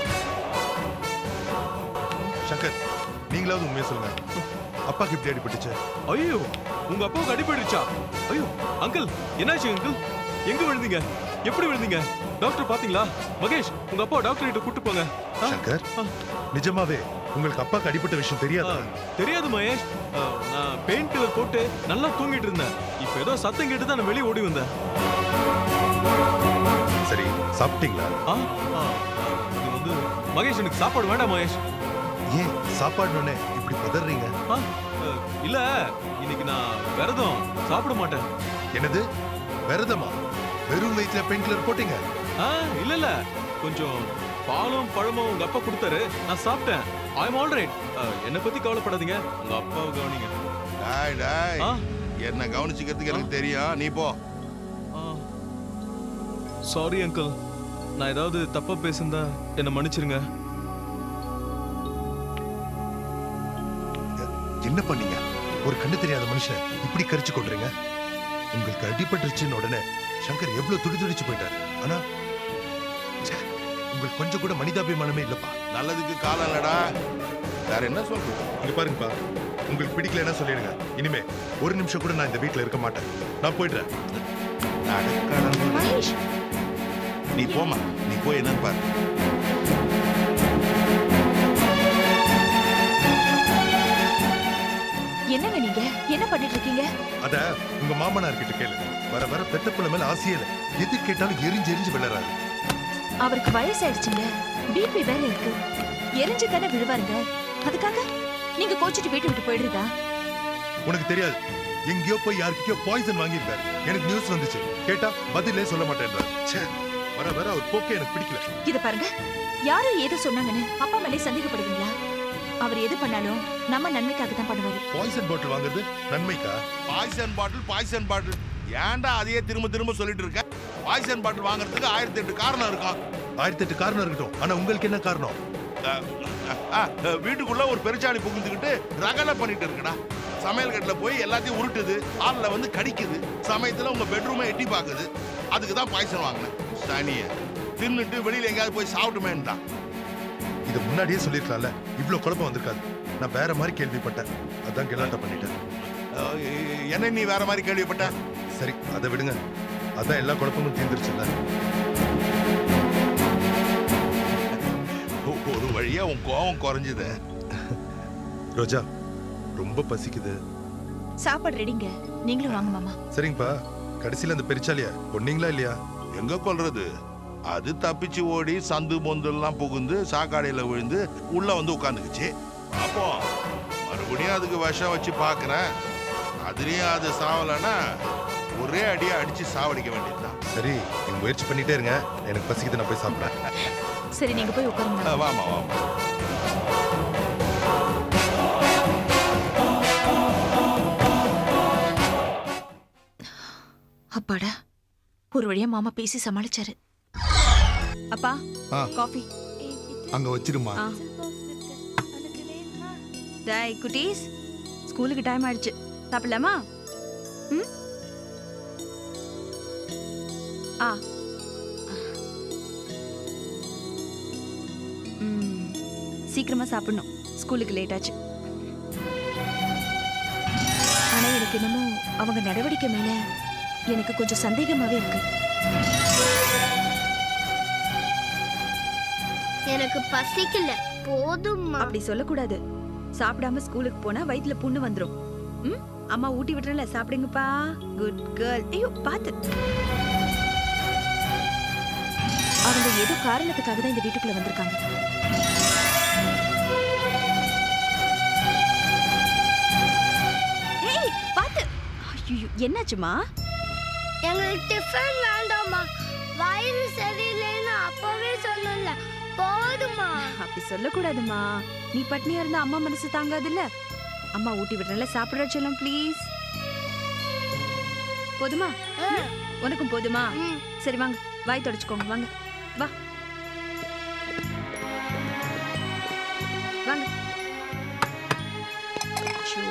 A: நீங்க- சங்கர் நீங்களாவது உண்மையை சொல்லுங்க அப்பாக்கு எப்படி அடிபட்டுச்சு
C: ஐயோ உங்க அப்பாவுக்கு அடிபட்டுருச்சா ஐயோ அங்கிள் என்னாச்சு அங்கிள் எங்க விழுந்தீங்க எப்படி விழுந்தீங்க டாக்டர் பாத்தீங்களா மகேஷ் உங்க அப்பா டாக்டர் கிட்ட கூட்டு போங்க ஆ?
A: சங்கர்
C: ஆ.
A: நிஜமாவே உங்களுக்கு அப்பாக்கு அடிபட்ட விஷயம்
C: ஆ,
A: தெரியாதா
C: தெரியாது மகேஷ் ஆ, நான் பெயின் கில்லர் போட்டு நல்லா தூங்கிட்டு இருந்தேன் இப்ப ஏதோ சத்தம் கேட்டு தான் நான் வெளியே ஓடி வந்தேன்
A: சரி சாப்பிட்டீங்களா
C: ஆ, ஆ, இது வந்து மகேஷ் எனக்கு சாப்பாடு வேண்டாம் மகேஷ்
A: ஏன் சாப்பாடுனே இப்படி பதறீங்க
C: ஆ, ஆ, இல்ல இன்னைக்கு நான் விரதம் சாப்பிட மாட்டேன்
A: என்னது விரதமா வெறும் வயிற்றுல பெயின் கில்லர் போட்டீங்க
C: ஆ, இல்ல இல்ல கொஞ்சம் பாலும் பழமும் உங்க அப்பா கொடுத்தாரு நான் சாப்பிட்டேன் ஐ எம் ஆல் ரைட் என்ன பத்தி கவலைப்படாதீங்க உங்க அப்பாவை கவனிங்க
B: டாய் டாய்
C: ஆ?
B: என்ன கவனிச்சுக்கிறதுக்கு எனக்கு தெரியும் நீ போ
C: சாரி அங்கிள் நான் ஏதாவது தப்பா பேசியிருந்தா என்னை மன்னிச்சிருங்க
A: என்ன பண்ணீங்க ஒரு கண்ணு தெரியாத மனுஷன் இப்படி கரிச்சு கொள்றீங்க உங்களுக்கு அடிபட்டுருச்சுன்னு உடனே சங்கர் எவ்வளவு துடி துடிச்சு போயிட்டாரு ஆனா ச்சே, உங்களுக்கு கொஞ்சம் கூட மனிதாபிமானமே இல்லப்பா
B: நல்லதுக்கு காலம் இல்லடா வேற என்ன சொல்றது
A: இங்க பாருங்கப்பா உங்களுக்கு பிடிக்கலன்னா சொல்லிடுங்க இனிமே ஒரு நிமிஷம் கூட நான் இந்த வீட்ல இருக்க மாட்டேன் நான் போயிடுறேன்
B: அடக்கடவுளே.
D: மகேஷ்
B: நீ போமா நீ போய் என்னன்னு பாரு
D: என்னங்க நீங்க என்ன பண்ணிட்டு இருக்கீங்க
A: அத உங்க மாமனார் கிட்ட கேளு வர வர பெத்த பிள்ளை மேல ஆசையே இல்ல எது கேட்டாலும் எரிஞ்சு எரிஞ்சு விளையாடுறாரு
D: அவருக்கு வயசாயிடுச்சுங்க பிபி வேற இருக்கு எரிஞ்சு தானே விழுவாருங்க அதுக்காக நீங்க கோச்சிட்டு வீட்டு விட்டு போயிடுறதா
A: உனக்கு தெரியாது எங்கேயோ போய் யார்கிட்டயோ பாய்சன் வாங்கியிருக்காரு எனக்கு நியூஸ் வந்துச்சு கேட்டா பதிலே சொல்ல மாட்டேன்றாரு ச்சே, வர வர அவர் போக்கே எனக்கு பிடிக்கல
D: இத பாருங்க யாரோ ஏதோ சொன்னாங்கன்னு அப்பா மேலே சந்தேகப்படுவீங்களா அவர் எது பண்ணாலும் நம்ம நன்மைக்காக தான் பண்ணுவாரு
A: பாய்சன் பாட்டில் வாங்குறது நன்மைக்கா
B: பாய்சன் பாட்டில் பாய்சன் பாட்டில் ஏன்டா அதையே திரும்ப திரும்ப சொல்லிட்டு இருக்க பாய்சன் பாட்டில் வாங்குறதுக்கு ஆயிரத்தி எட்டு காரணம் இருக்கும்
A: ஆயிரத்தி எட்டு காரணம் இருக்கட்டும் ஆனா உங்களுக்கு என்ன காரணம்
B: அஹ், அஹ், அஹ், வீட்டுக்குள்ள ஒரு பெருச்சாணி புகுந்துக்கிட்டு ரகலை பண்ணிட்டு இருக்குடா சமையல் கட்டில் போய் எல்லாத்தையும் உருட்டுது ஹாலில் வந்து கடிக்குது சமயத்தில் உங்க பெட்ரூமை எட்டி பார்க்குது அதுக்கு தான் பாய்சன் வாங்கினேன் சனிய தின்னுட்டு வெளியில எங்கேயாவது போய் சாப்பிட்டுமேன்னு தான்
A: இதை முன்னாடியே சொல்லிருக்கலாம்ல இவ்ளோ குழப்பம் வந்திருக்காது நான் வேற மாதிரி கேள்விப்பட்டேன் அதான் கெலாட்டா பண்ணிட்டேன்
B: அஹ், எ- என்ன நீ வேற மாதிரி கேள்விப்பட்ட
A: சரி அதை விடுங்க அதான் எல்லா குழப்பமும் தீர்ந்துருச்சுல்ல
B: ஒ- ஒரு வழியா உன் கோவம் குறைஞ்சுது
A: ரோஜா ரொம்ப பசிக்குது
D: சாப்பாடு ரெடிங்க நீங்களும் வாங்க மாமா
A: சரிங்கப்பா கடைசியில அந்த பெருச்சாலியா கொன்னீங்களா இல்லையா
B: எங்க கொல்றது அது தப்பிச்சு ஓடி சந்து பொந்தெல்லாம் புகுந்து சாக்காடையில விழுந்து உள்ள வந்து உட்காந்துக்குச்சு அப்போ மறுபடியும் அதுக்கு விஷம் வச்சு பார்க்கறேன் அதுலயும் அது சாவலைன்னா ஒரே அடியா அடிச்சு சாவடிக்க வேண்டியதுதான்
A: சரி நீங்க முயற்சி பண்ணிட்டே இருங்க எனக்கு பசிக்குது நான் போய் சாப்பிட்றேன்
D: சரி நீங்க போய் உட்காருங்க
B: அஹ் வாமா வாமா
D: அப்பாடா ஒரு வழியா மாமா பேசி சமாளிச்சாரு அப்பா
A: ஆ.
D: காஃபி
A: அங்க வச்சிருமா
D: ஆ. டேய் குட்டீஸ் ஸ்கூலுக்கு டைம் ஆயிடுச்சு சாப்பிடலாமா ம் ஆ ம், சீக்கிரமா சாப்பிடணும் ஸ்கூலுக்கு லேட் ஆச்சு ஆனா எனக்கு என்னமோ அவங்க நடவடிக்கை மேல எனக்கு கொஞ்சம் சந்தேகமாவே இருக்கு
H: எனக்கு பசிக்கல போதும்மா
D: அப்படி சொல்லக்கூடாது சாப்பிடாம ஸ்கூலுக்கு போனா வயித்துல புண்ணு வந்துரும் ம் அம்மா ஊட்டி விட்டுறல சாப்பிடுங்கப்பா குட் கேர்ள் ஐயோ பாத்து அவங்க ஏதோ காரணத்துக்காக தான் இந்த வீட்டுக்குள்ள வந்திருக்காங்க ஏய் பாத்து ஐயோ என்னாச்சுமா
H: எங்களுக்கு டிஃபன் வேண்டாம்மா வயிறு சரியில்லைன்னு அப்பவே சொன்னல போதுமா
D: அப்படி சொல்லக்கூடாதுமா நீ பட்னியா இருந்தா அம்மா மனசு தாங்காதுல்ல அம்மா ஊட்டி விடுறல சாப்பிடுற செல்லம் ப்ளீஸ் போதுமா ம்? உனக்கும் போதுமா
H: ம்.
D: சரி வாங்க வாய் தொடச்சுக்கோங்க வாங்க வா வாங்க ஐயோ.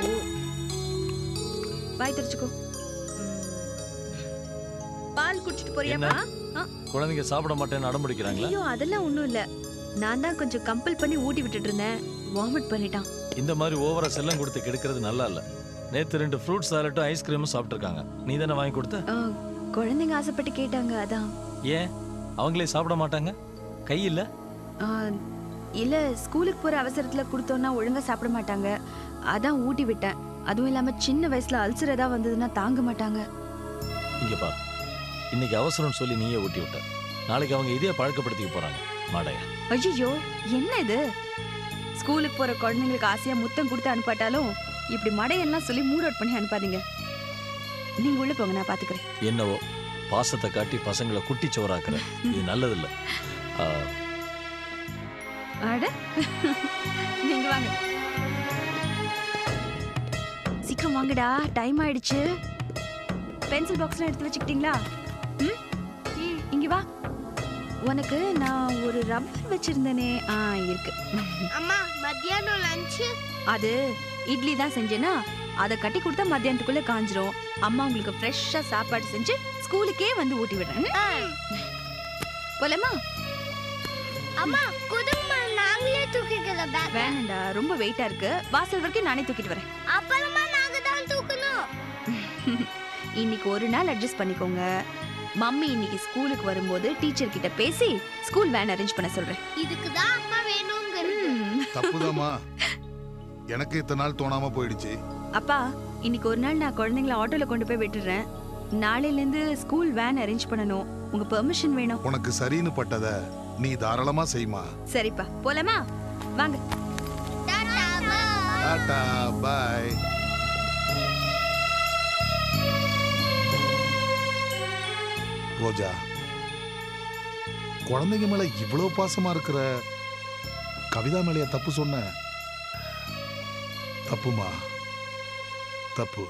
D: வாய் தொடச்சுக்கோ ம். பால் குடிச்சிட்டு போறியாப்பா ஆ,
G: குழந்தைங்க சாப்பிட மாட்டேன்னு அடம் பிடிக்கிறாங்களா
D: ஐயோ அதெல்லாம் ஒண்ணும் இல்ல நான் தான் கொஞ்சம் கம்பல் பண்ணி ஊட்டி விட்டுட்டு இருந்தேன் வாமிட் பண்ணிட்டான்
G: இந்த மாதிரி ஓவரா செல்லம் கொடுத்து கெடுக்கிறது நல்லா இல்ல நேத்து ரெண்டு ஃப்ரூட் சாலட்டும் ஐஸ்கிரீமும் சாப்பிட்டுருக்காங்க நீ தானே வாங்கி கொடுத்த
D: ஆ, குழந்தைங்க ஆசைப்பட்டு கேட்டாங்க அதான்
G: ஏன் அவங்களே சாப்பிட மாட்டாங்க கை இல்ல
D: ஆ, இல்ல ஸ்கூலுக்கு போற அவசரத்துல கொடுத்தோன்னா ஒழுங்கா சாப்பிட மாட்டாங்க அதான் ஊட்டி விட்டேன் அதுவும் இல்லாம சின்ன வயசுல அல்சர் ஏதாவது வந்ததுன்னா தாங்க மாட்டாங்க
G: இங்க பாரு இன்னைக்கு அவசரம் சொல்லி நீயே ஊட்டி விட்ட நாளைக்கு அவங்க இதே பழக்கப்படுத்திக்க போறாங்க மாடைய
D: ஐயோ என்ன இது ஸ்கூலுக்கு போற குழந்தைங்களுக்கு ஆசையா முத்தம் கொடுத்து அனுப்பாட்டாலும் இப்படி மடையெல்லாம் சொல்லி மூட் அவுட் பண்ணி அனுப்பாதீங்க நீங்க உள்ள போங்க நான் பாத்துக்கிறேன்
G: என்னவோ பாசத்தை காட்டி பசங்களை குட்டி சோறாக்குற இது நல்லதில்ல ஆ,
D: அட நீங்க வாங்க சீக்கிரம் சீக்கிரம் வாங்கடா டைம் ஆயிடுச்சு பென்சில் பாக்ஸ்லாம் எடுத்து வச்சுக்கிட்டீங்களா ம் இங்க வா உனக்கு நான் ஒரு ரப்பர் வச்சிருந்தேனே ஆ இருக்கு
H: அம்மா மத்தியானம் லஞ்சு
D: அது இட்லி தான் செஞ்சேனா அதை கட்டி கொடுத்தா மத்தியானத்துக்குள்ள காஞ்சிரும் அம்மா உங்களுக்கு ஃப்ரெஷ்ஷா சாப்பாடு செஞ்சு ஸ்கூலுக்கே வந்து ஊட்டி விடுறேன் போலமா
H: அம்மா குடும்பமா நாங்களே தூக்கிக்கலாம் பேக்
D: வேணாண்டா ரொம்ப வெயிட்டா இருக்கு வாசல் வரைக்கும் நானே தூக்கிட்டு வரேன்
H: அப்புறமா நாங்க தான் தூக்கணும்
D: இன்னைக்கு ஒரு நாள் அட்ஜஸ்ட் பண்ணிக்கோங்க மம்மி இன்னைக்கு ஸ்கூலுக்கு வரும்போது டீச்சர் கிட்ட பேசி ஸ்கூல் வேன் அரேஞ்ச் பண்ண சொல்றேன்
H: இதுக்கு தான் அம்மா வேணுங்கிறது
D: ம்.
J: தப்புதாம்மா எனக்கு இத்தனை நாள் தோணாம போயிடுச்சு
D: அப்பா இன்னைக்கு ஒரு நாள் நான் குழந்தைங்கள ஆட்டோல கொண்டு போய் விட்டுறேன் நாளையில இருந்து ஸ்கூல் வேன் அரேஞ்ச் பண்ணணும் உங்க பெர்மிஷன் வேணும்
J: உனக்கு சரின்னு பட்டத நீ தாராளமா செய்மா
D: சரிப்பா போலாமா வாங்க
H: டாடா பாய்
J: டாடா பாய் ரோஜா குழந்தைங்க மேல இவ்வளவு பாசமா இருக்கிற கவிதா மேலைய தப்பு சொன்ன தப்புமா தப்பு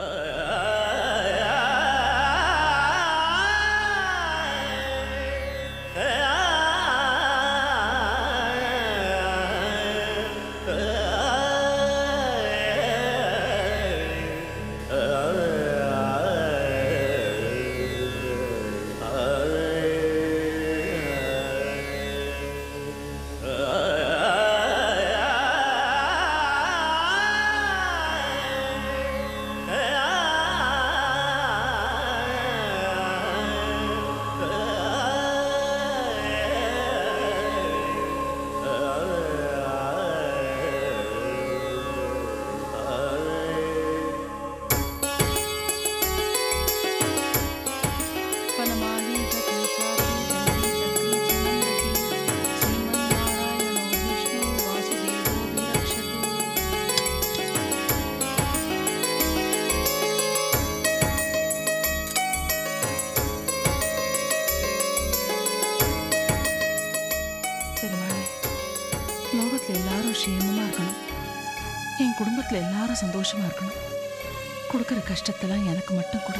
K: பெருமாளே லோகத்துல எல்லாரும் க்ஷேமமா இருக்கணும் என் குடும்பத்துல எல்லாரும் சந்தோஷமா இருக்கணும் கொடுக்கிற கஷ்டத்தெல்லாம் எனக்கு மட்டும் கொடு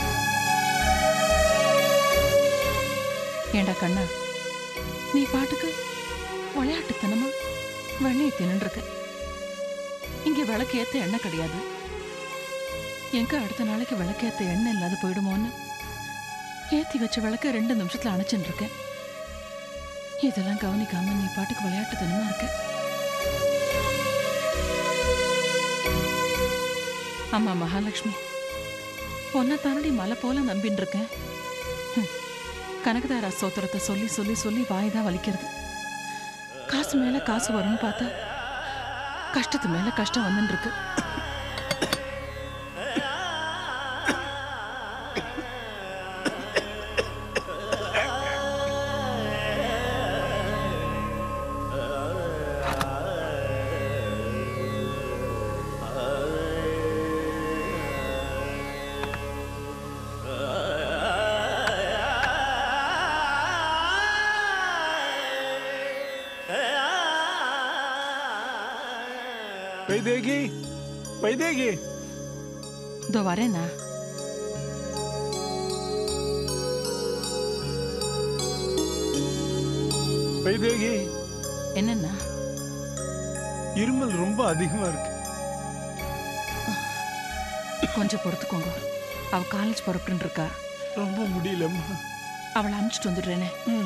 K: ஏண்டா கண்ணா நீ பாட்டுக்கு விளையாட்டுத்தனமா வெண்ணெய் தின்னுருக்க இங்க விளக்கேத்த எண்ணெய் கிடையாது எங்க அடுத்த நாளைக்கு விளக்கேத்த எண்ணெய் இல்லாத போயிடுமோன்னு ஏத்தி வச்ச விளக்க ரெண்டு நிமிஷத்துல அணைச்சுன்னு இருக்கேன் இதெல்லாம் கவனிக்காம நீ பாட்டுக்கு விளையாட்டுத்தனமா இருக்க அம்மா மகாலட்சுமி உன்னை தானடி மலை போல நம்பின்னு இருக்கேன் ஹம். கனகதாரா ஸ்தோத்திரத்தை சொல்லி சொல்லி சொல்லி வாய் தான் வலிக்கிறது காசு மேல காசு வரும்னு பார்த்தா கஷ்டத்து மேல கஷ்டம் வந்துன்னு இருக்கு
L: வைதேகி வைதேகி
K: இதோ வரேனா
L: வைதேகி
K: என்னன்னா
L: இருமல் ரொம்ப அதிகமா இருக்கு
K: கொஞ்சம் பொறுத்துக்கோங்க அவ காலேஜ் புறப்பட்டு இருக்கா
L: ரொம்ப முடியலம்மா
K: அவளை அனுப்பிச்சிட்டு வந்துடுறேனே
L: ம்.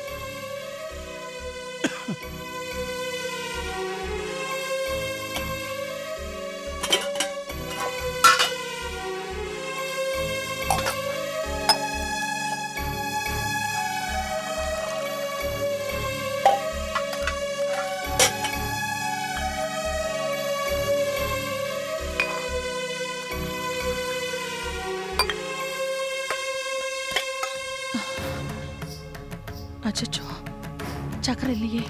K: அச்சச்சோ சக்கரை இல்லையே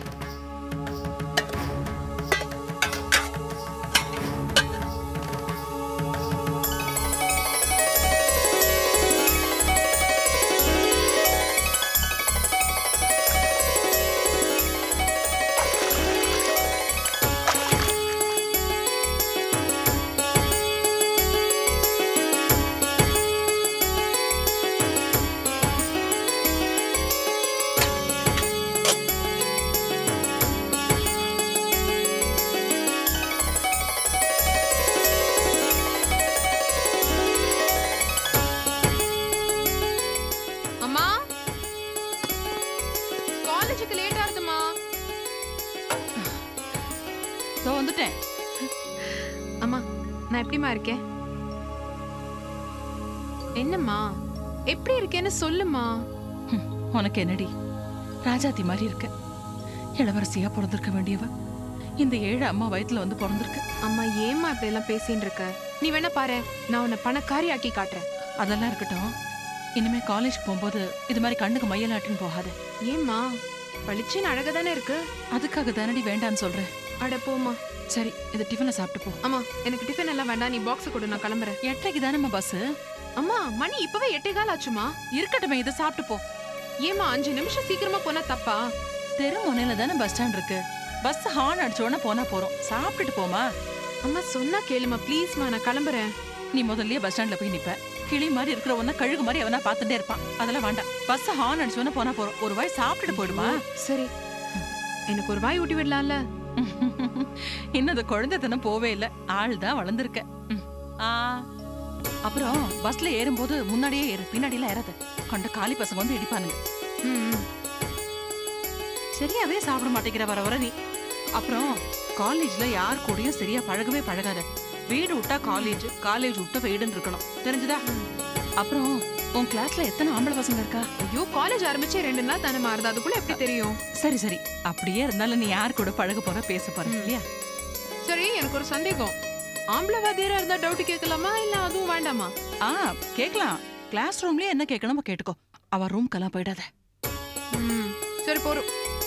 K: வந்துட்டேன்
M: அம்மா நான் எப்படிம்மா இருக்கேன் என்னம்மா எப்படி இருக்கேன்னு சொல்லுமா
K: ஹம், உனக்கு என்னடி ராஜாத்தி மாதிரி இருக்க இளவரசியா பிறந்திருக்க வேண்டியவ இந்த ஏழு அம்மா வயித்துல வந்து பிறந்திருக்க
M: அம்மா ஏம்மா இப்படி எல்லாம் பேசின்னு இருக்க நீ வேணா பாரு நான் உன்னை பணக்காரி ஆக்கி காட்டுறேன்
K: அதெல்லாம் இருக்கட்டும் இனிமே காலேஜ் போகும்போது இது மாதிரி கண்ணுக்கு மையலாட்டுன்னு போகாத
M: ஏம்மா பளிச்சுன்னு அழகா தானே இருக்கு
K: அதுக்காக தானடி வேண்டான்னு சொல்றேன்
M: அட போம்மா
K: சரி இது டிஃபனை சாப்பிட்டு போ
M: அம்மா எனக்கு டிஃபன் எல்லாம் வேண்டாம் நீ பாக்ஸ் கொடு நான் கிளம்புறேன்
K: எட்டரைக்கு தானேம்மா பஸ்
M: அம்மா மணி இப்பவே எட்டே கால் ஆச்சுமா
K: இருக்கட்டுமே இதை சாப்பிட்டு போ
M: ஏம்மா அஞ்சு நிமிஷம் சீக்கிரமா போனா தப்பா
K: தெரு முனையில தானே பஸ் ஸ்டாண்ட் இருக்கு பஸ் ஹார்ன் அடிச்ச உடனே போனா போறோம் சாப்பிட்டுட்டு போமா
M: அம்மா சொன்னா கேளுமா ப்ளீஸ்மா நான் கிளம்புறேன்
K: நீ முதல்லயே பஸ் ஸ்டாண்ட்ல போய் நிப்ப கிளி மாதிரி இருக்கிற ஒன்ன கழுகு மாதிரி எவனா பார்த்துட்டே இருப்பான் அதெல்லாம் வேண்டாம் பஸ் ஹார்ன் அடிச்ச உடனே போனா போறோம் ஒரு வாய் சாப்பிட்டுட்டு போயிடுமா
M: சரி எனக்கு ஒரு வாய் ஊட்டி விடலாம்ல
K: இன்னும் அந்த குழந்தை தானே போவே இல்ல ஆள் தான் வளர்ந்துருக்க ம். ஆ அப்புறம் பஸ்ல ஏறும்போது முன்னாடியே ஏறு பின்னாடிலாம் ஏறாத கண்ட காலி பசங்க வந்து இடிப்பானுங்க சரியாவே சாப்பிட மாட்டேங்கிற வர வர நீ அப்புறம் காலேஜ்ல யார் கூடயும் சரியா பழகவே பழகாத வீடு விட்டா காலேஜ் காலேஜ் விட்டா வீடுன்னு இருக்கணும் தெரிஞ்சுதா அப்புறம் உன் கிளாஸ்ல எத்தனை ஆம்பளை பசங்க இருக்கா
M: ஐயோ காலேஜ் ஆரம்பிச்சே ரெண்டு நாள் தானே மாறுது அதுக்குள்ள எப்படி தெரியும்
K: சரி சரி அப்படியே இருந்தாலும் நீ யார் கூட பழக போற பேச போற இல்லையா
M: சரி எனக்கு ஒரு சந்தேகம் ஆம்பளை வாத்தியாரா இருந்தா டவுட் கேட்கலாமா இல்ல அதுவும் வேண்டாமா
K: ஆ கேக்கலாம் கிளாஸ் ரூம்லயே என்ன கேட்கணுமோ கேட்டுக்கோ அவ ரூம்க்கெல்லாம் போயிடாத
M: ம், சரி போறோம்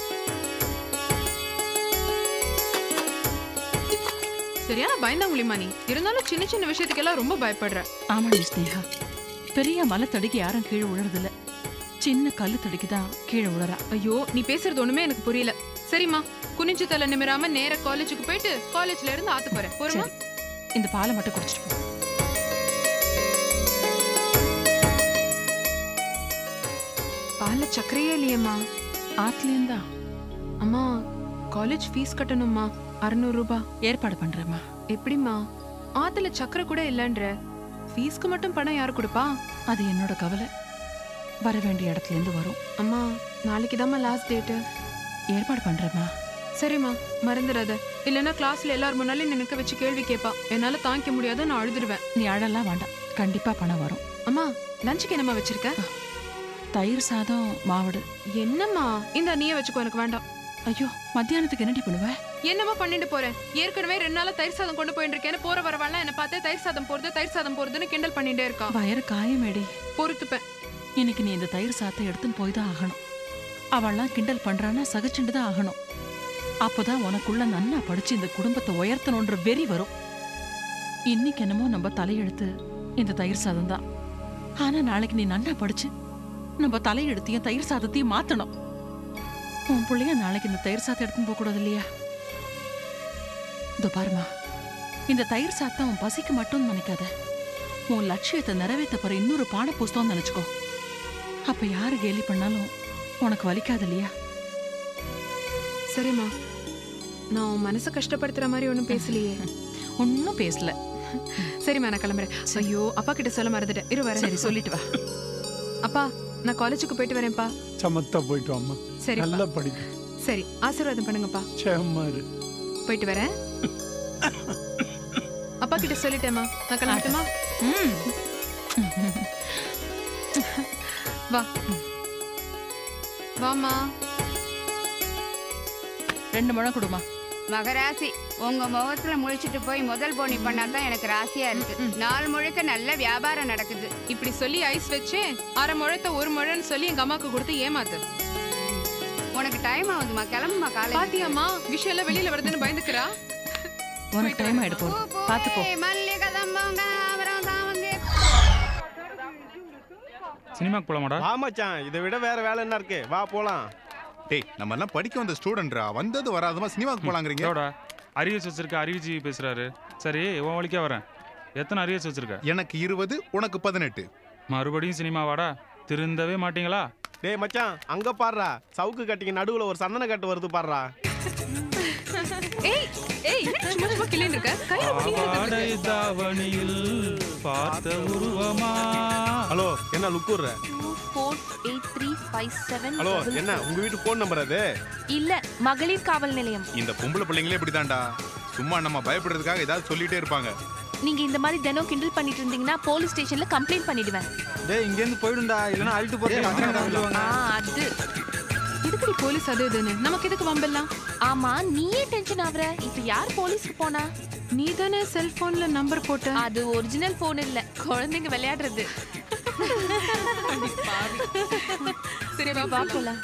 M: சரியான பயந்தாங்குழிமா நீ இருந்தாலும் சின்ன சின்ன விஷயத்துக்கெல்லாம் ரொம்ப பயப்படுற
K: ஆமாடி ஸ்னேகா பெரிய மலை தடிக்கு யாரும் கீழே விழுறதில்ல சின்ன கல்லு தடிக்கு தான் கீழே விழுறா
M: ஐயோ நீ பேசுறது ஒண்ணுமே எனக்கு புரியல சரிம்மா குனிஞ்சு தலை நிமிராம நேர காலேஜுக்கு போயிட்டு காலேஜ்ல இருந்து ஆத்து போறேன் போறோமா
K: சரி. இந்த பாலை மட்டும் குடிச்சிட்டு போ
M: பால்ல சக்கரையே இல்லையேம்மா
K: ஆத்துலேருந்தா
M: அம்மா காலேஜ் ஃபீஸ் கட்டணும்மா அறுநூறு ரூபாய்
K: ஏற்பாடு பண்றேம்மா
M: எப்படிம்மா ஆத்துல சக்கரை கூட இல்லைன்ற ஃபீஸ்க்கு மட்டும் பணம் யாரு கொடுப்பா
K: அது என்னோட கவலை வர வேண்டிய இடத்துல இருந்து வரும்
M: அம்மா நாளைக்கு தாம்மா லாஸ்ட் டேட்டு
K: ஏற்பாடு பண்றேம்மா
M: சரிம்மா மறந்துடாத இல்லைன்னா கிளாஸ்ல எல்லார் முன்னாலே நினைக்க வச்சு கேள்வி கேட்பா என்னால தாங்கிக்க முடியாது நான் அழுதுருவேன்
K: நீ அழலாம் வேண்டாம் கண்டிப்பா பணம் வரும்
M: அம்மா லஞ்சுக்கு என்னம்மா வச்சிருக்க
K: தயிர் சாதம் மாவடு
M: என்னம்மா இந்த நீயே வச்சுக்கோ எனக்கு வேண்டாம்
K: ஐயோ மத்தியானத்துக்கு என்னடி பண்ணுவ
M: என்னம்மா பண்ணிட்டு போறேன் ஏற்கனவே ரெண்டு நாளா தயிர் சாதம் கொண்டு போயிட்டு இருக்கேன்னு போற வரவாள்லாம் என்ன பார்த்து தயிர் சாதம் போறது தயிர் சாதம் போறதுன்னு கிண்டல் பண்ணிட்டே இருக்கான்
K: வயறு காயமேடி
M: பொறுத்துப்பேன்
K: இன்னைக்கு நீ இந்த தயிர் சாதத்தை எடுத்துன்னு போய் தான் ஆகணும் அவள்லாம் கிண்டல் பண்றான்னா சகிச்சுட்டு தான் ஆகணும் அப்போதான் உனக்குள்ள நன்னா படிச்சு இந்த குடும்பத்தை உயர்த்தணுன்ற வெறி வரும் இன்னைக்கு என்னமோ நம்ம தலையெழுத்து இந்த தயிர் சாதம் தான் ஆனா நாளைக்கு நீ நன்னா படிச்சு நம்ம தலையெழுத்தையும் தயிர் சாதத்தையும் மாத்தணும் உன் பிள்ளைய நாளைக்கு இந்த தயிர் சாதம் எடுத்துன்னு போக கூடாது இல்லையா இதோ பாருமா இந்த தயிர் சாதம் உன் பசிக்கு மட்டும் நினைக்காத உன் லட்சியத்தை நிறைவேற்ற போற இன்னொரு பாட புஸ்தகம் நினைச்சுக்கோ அப்ப யாரு கேலி பண்ணாலும் உனக்கு வலிக்காது இல்லையா
M: சரிம்மா நான் உன் மனசை கஷ்டப்படுத்துற மாதிரி ஒன்றும் பேசலையே
K: ஒன்னும் பேசல
M: சரிம்மா நான் கிளம்புறேன் ஐயோ அப்பா கிட்ட சொல்ல மறந்துட்டேன் இரு வரேன்
K: சரி சொல்லிட்டு வா
M: அப்பா நான் காலேஜுக்கு போயிட்டு வரேன்ப்பா
L: சமத்தா போயிட்டு வாம்மா
M: சரிப்பா.
L: நல்லா படிக்க
M: சரி ஆசீர்வாதம் பண்ணுங்கப்பா
L: சேமா இரு
M: போயிட்டு வரேன் அப்பா கிட்ட சொல்லிட்டேம்மா நான் கிளம்பட்டுமா வா வாமா
K: ரெண்டு முழம் கொடுமா
N: மகராசி உங்க முகத்துல முழிச்சிட்டு போய் முதல் போனி பண்ணா தான் எனக்கு ராசியா இருக்கு நாள் முழுக்க நல்ல வியாபாரம் நடக்குது
M: இப்படி சொல்லி ஐஸ் வச்சு அரை முழத்தை ஒரு முழன்னு சொல்லி எங்க அம்மாக்கு கொடுத்து ஏமாத்து
N: உனக்கு டைம் ஆகுதுமா கிளம்புமா காலை
M: பாத்தியாம்மா விஷயம் எல்லாம் வெளியில வருதுன்னு பயந்துக்கிறா
K: உனக்கு டைம் ஆயிடு போகுது பாத்து போ
N: மல்லிகை தம்பம் கனகாம்பரம் சாமந்தி
O: சினிமாக்கு போலாமாடா
P: வா மச்சான் இதை விட வேற வேலை என்ன இருக்கு வா போலாம்
Q: டேய் நம்ம எல்லாம் படிக்க வந்த ஸ்டூடெண்ட்ரா வந்தது வராதமா சினிமாக்கு போலாங்கிறீங்க
O: இதோட அரியஸ் வச்சிருக்க அறிவிஜி பேசுறாரு சரி உன் வழிக்கே வரேன் எத்தனை அரியஸ் வச்சிருக்க
Q: எனக்கு இருபது உனக்கு பதினெட்டு
O: மறுபடியும் சினிமாவாடா திருந்தவே மாட்டீங்களா
P: டேய் மச்சான் அங்க பாடுறா சவுக்கு கட்டிங்க நடுவுல ஒரு சந்தன கட்டு வருது பாடுறா
M: ஏய் ஏய் என்ன சும்மா சும்மா கிளின்னு இருக்க கையில ஒண்ணு
O: பாவாடை தாவணியில் பார்த்த உருவமா
P: ஹலோ என்ன லுக்குற
R: four eight three five seven
P: hello என்ன உங்க வீட்டு போன் நம்பர் அது
R: இல்ல மகளிர் காவல் நிலையம்
Q: இந்த பொம்பளை பிள்ளைங்களே இப்படிதான்டா சும்மா நம்ம பயப்படுறதுக்காக ஏதாவது சொல்லிட்டே இருப்பாங்க
R: நீங்க இந்த மாதிரி தினம் கிண்டல் பண்ணிட்டு இருந்தீங்கன்னா போலீஸ் ஸ்டேஷன்ல கம்ப்ளைண்ட் பண்ணிடுவேன்
S: டேய் இங்க இருந்து போயிடும்டா இல்லனா அழுட்டு போட்டு
R: ஆ, அது
M: எதுக்குடி போலீஸ் அது இதுன்னு நமக்கு எதுக்கு வம்பெல்லாம்
R: ஆமா நீயே டென்ஷன் ஆகுற இப்ப யார் போலீஸ்க்கு போனா
M: நீ தானே செல்போன்ல நம்பர் போட்ட
R: அது ஒரிஜினல் போன் இல்ல குழந்தைங்க விளையாடுறது
M: சரி வா
R: பாக்கலாம்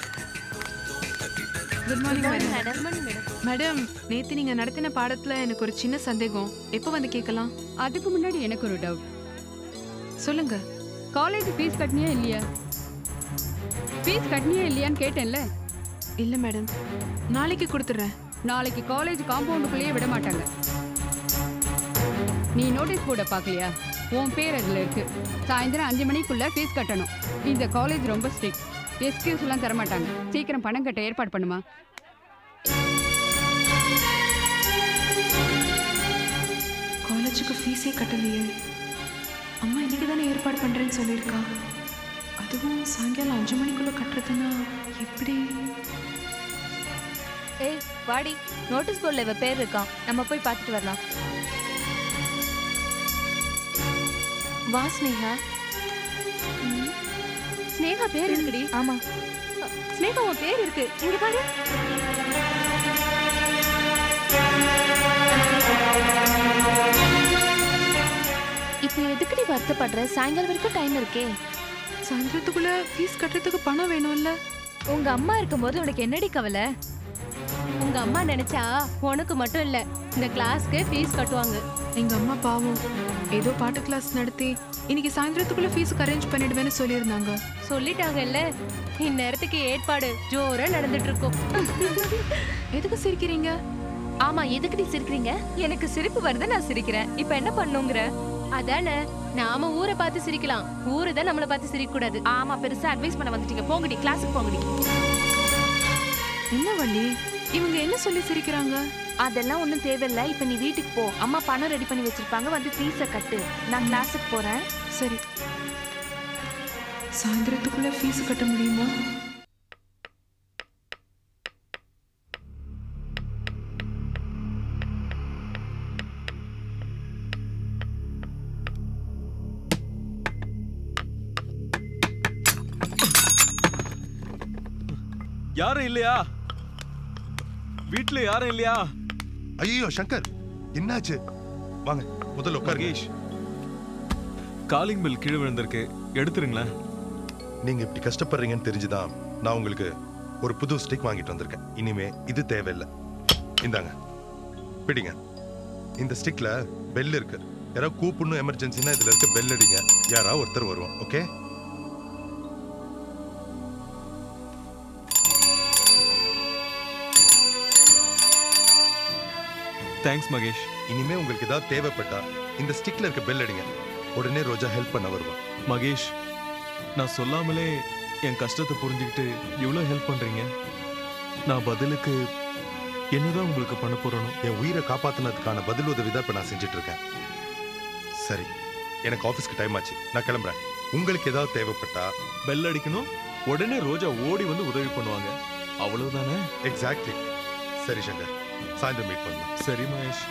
M: good morning
R: Good morning,
M: madam
R: madam. Good morning,
M: madam நேத்து நீங்க நடத்தின பாடத்துல எனக்கு ஒரு சின்ன சந்தேகம் எப்போ வந்து கேட்கலாம்
T: அதுக்கு முன்னாடி எனக்கு ஒரு டவுட்
M: சொல்லுங்க
T: காலேஜ் ஃபீஸ் கட்டினியா இல்லையா ஃபீஸ் கட்டினியா இல்லையான்னு கேட்டேன்ல
M: இல்ல மேடம் நாளைக்கு கொடுத்துட்றேன்
T: நாளைக்கு காலேஜ் காம்பவுண்டுக்குள்ளேயே விட மாட்டாங்க நீ நோட்டீஸ் போர்டை பார்க்கலையா உன் பேர் அதில் இருக்கு சாயந்தரம் அஞ்சு மணிக்குள்ள ஃபீஸ் கட்டணும் இந்த காலேஜ் ரொம்ப ஸ்ட்ரிக்ட் எக்ஸ்கியூஸ் எல்லாம் தர மாட்டாங்க சீக்கிரம் பணம் கட்ட ஏற்பாடு பண்ணுமா
M: காலேஜுக்கு ஃபீஸே கட்டலையே அம்மா இன்னைக்கு தானே ஏற்பாடு பண்றேன்னு சொல்லியிருக்கா அதுவும் சாயங்காலம் அஞ்சு மணிக்குள்ள கட்டுறதுன்னா எப்படி
D: ஏய் வாடி நோட்டீஸ் போர்டில் இவ பேர் இருக்கான் நம்ம போய் பார்த்துட்டு வரலாம்
R: வா ஸ்னேகா ஸ்னேகா பேர் இருக்குடி
D: ஆமா
R: ஸ்னேகா உன் பேர் இருக்கு இங்க பாரு இப்போ எதுக்குடி வருத்தப்படுற சாயங்காலம் வரைக்கும் டைம் இருக்கே
M: சாயந்தரத்துக்குள்ள ஃபீஸ் கட்டுறதுக்கு பணம் வேணும்ல
D: உங்க அம்மா இருக்கும்போது உனக்கு என்னடி கவலை
U: உங்க அம்மா நினைச்சா உனக்கு மட்டும் இல்ல இந்த கிளாஸ்க்கு ஃபீஸ் கட்டுவாங்க
M: எங்க அம்மா பாவம் ஏதோ பாட்டு கிளாஸ் நடத்தி இன்னைக்கு சாயந்தரத்துக்குள்ள ஃபீஸுக்கு அரேஞ்ச் பண்ணிடுவேன்னு சொல்லியிருந்தாங்க
U: சொல்லிட்டாங்கல்ல இந்நேரத்துக்கு ஏற்பாடு ஜோரா நடந்துட்டு இருக்கும்
M: எதுக்கு சிரிக்கிறீங்க
D: ஆமா எதுக்குடி சிரிக்கிறீங்க எனக்கு சிரிப்பு வருது நான் சிரிக்கிறேன் இப்போ என்ன பண்ணுங்கிற
U: அதானே நாம ஊரை பார்த்து சிரிக்கலாம் ஊரு தான் நம்மளை பார்த்து சிரிக்க கூடாது
D: ஆமா பெருசா அட்வைஸ் பண்ண வந்துட்டீங்க போங்கடி கிளாஸுக்கு போங்கடி
M: என்ன வள்ளி இவங்க என்ன சொல்லி சிரிக்கிறாங்க
D: அதெல்லாம் ஒண்ணும் தேவையில்ல இப்ப நீ வீட்டுக்கு போ அம்மா பணம் ரெடி பண்ணி வச்சிருப்பாங்க வந்து ஃபீஸ கட்டு நான் கிளாஸுக்கு போறேன்
M: சரி சாயந்தரத்துக்குள்ள ஃபீஸ் கட்ட முடியுமா
C: யாரும் இல்லையா வீட்ல யாரும் இல்லையா
A: ஐயோ சங்கர் என்னாச்சு வாங்க முதல்ல உட்காருங்க
C: மகேஷ் காலிங் பெல் கீழே விழுந்திருக்கு எடுத்துருங்களேன்
A: நீங்க இப்படி கஷ்டப்படுறீங்கன்னு தெரிஞ்சுதான் நான் உங்களுக்கு ஒரு புது ஸ்டிக் வாங்கிட்டு வந்திருக்கேன் இனிமே இது தேவையில்லை இந்தாங்க பிடிங்க இந்த ஸ்டிக்ல பெல் இருக்கு யாராவது கூப்பிடணும் எமர்ஜென்சினா இதுல இருக்க பெல் அடிங்க யாராவது ஒருத்தர் வருவோம் ஓகே
C: தேங்க்ஸ் மகேஷ்
A: இனிமே உங்களுக்கு ஏதாவது தேவைப்பட்டா இந்த ஸ்டிக்ல இருக்க பெல் அடிங்க உடனே ரோஜா ஹெல்ப் பண்ண வருவா
C: மகேஷ் நான் சொல்லாமலே என் கஷ்டத்தை புரிஞ்சுக்கிட்டு இவ்வளோ ஹெல்ப் பண்றீங்க நான் பதிலுக்கு என்னதான் உங்களுக்கு பண்ண போறேனோ
A: என் உயிரை காப்பாத்துனதுக்கான பதில் உதவி தான் இப்ப நான் செஞ்சுட்டு இருக்கேன் சரி எனக்கு ஆபீஸ்க்கு டைம் ஆச்சு நான் கிளம்புறேன் உங்களுக்கு ஏதாவது தேவைப்பட்டா
C: பெல் அடிக்கணும் உடனே ரோஜா ஓடி வந்து உதவி பண்ணுவாங்க அவ்வளவுதானே
A: எக்ஸாக்ட்லி சரி சங்கர் சாயந்தரம் மீட் பண்ணலாம்
C: சரி மகேஷ்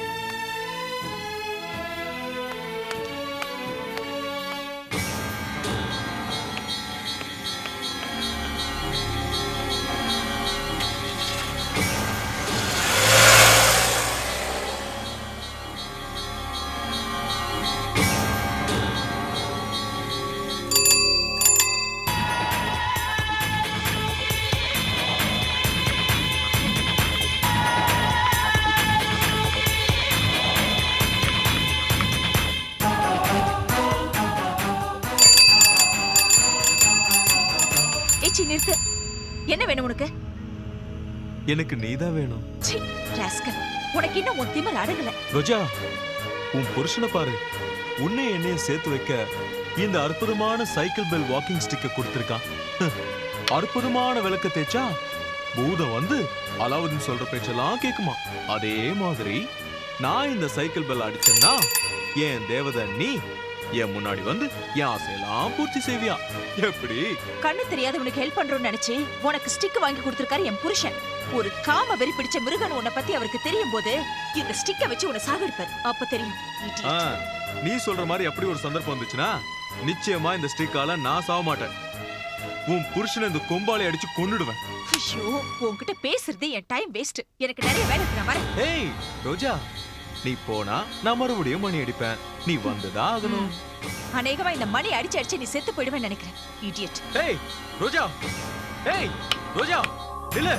D: ஏச்சி நிறுத்து என்ன வேணும் உனக்கு
C: எனக்கு நீதான் வேணும்
D: சீ, ராஸ்கல். உனக்கு இன்னும் உன் திமிர் அடங்கல
C: ரோஜா உன் புருஷனை பாரு உன்னை என்னையும் சேர்த்து வைக்க இந்த அற்புதமான சைக்கிள் பெல் வாக்கிங் ஸ்டிக்கை கொடுத்துருக்கான் ஹ், அற்புதமான விளக்க தேய்ச்சா பூதம் வந்து அலாவுதீன் சொல்ற பேச்செல்லாம் கேக்குமா அதே மாதிரி நான் இந்த சைக்கிள் பெல் அடிச்சேன்னா என் தேவதை நீ என் முன்னாடி வந்து என் ஆசையெல்லாம் பூர்த்தி செய்வியா எப்படி
D: கண்ணு தெரியாதவனுக்கு ஹெல்ப் பண்றோம்னு நினைச்சு உனக்கு ஸ்டிக் வாங்கி கொடுத்திருக்காரு என் புருஷன் ஒரு காம வெறி பிடிச்ச மிருகன் உன்னை பத்தி அவருக்கு தெரியும் போது இந்த ஸ்டிக்க வச்சு உன்னை சாகடிப்பார் அப்ப தெரியும் idiot.
C: ஆ, நீ சொல்ற மாதிரி அப்படி ஒரு சந்தர்ப்பம் வந்துச்சுன்னா நிச்சயமா இந்த ஸ்டிக்கால நான் சாக மாட்டேன் உன் புருஷனை இந்த கொம்பாலை அடிச்சு கொன்னுடுவேன்
D: ஐயோ உன்கிட்ட பேசுறது என் டைம் வேஸ்ட் எனக்கு நிறைய வேலை இருக்கு நான் வரேன்
C: ஏய் ரோஜா நீ போனா நான் மறுபடியும் மணி அடிப்பேன் நீ வந்துதான் ஆகணும்
D: அநேகமா இந்த மணி அடிச்சு அடிச்சு நீ செத்து போயிடுவேன்னு நினைக்கிறேன் இடியட்
C: ஏய் ரோஜா ஏய் ரோஜா இல்ல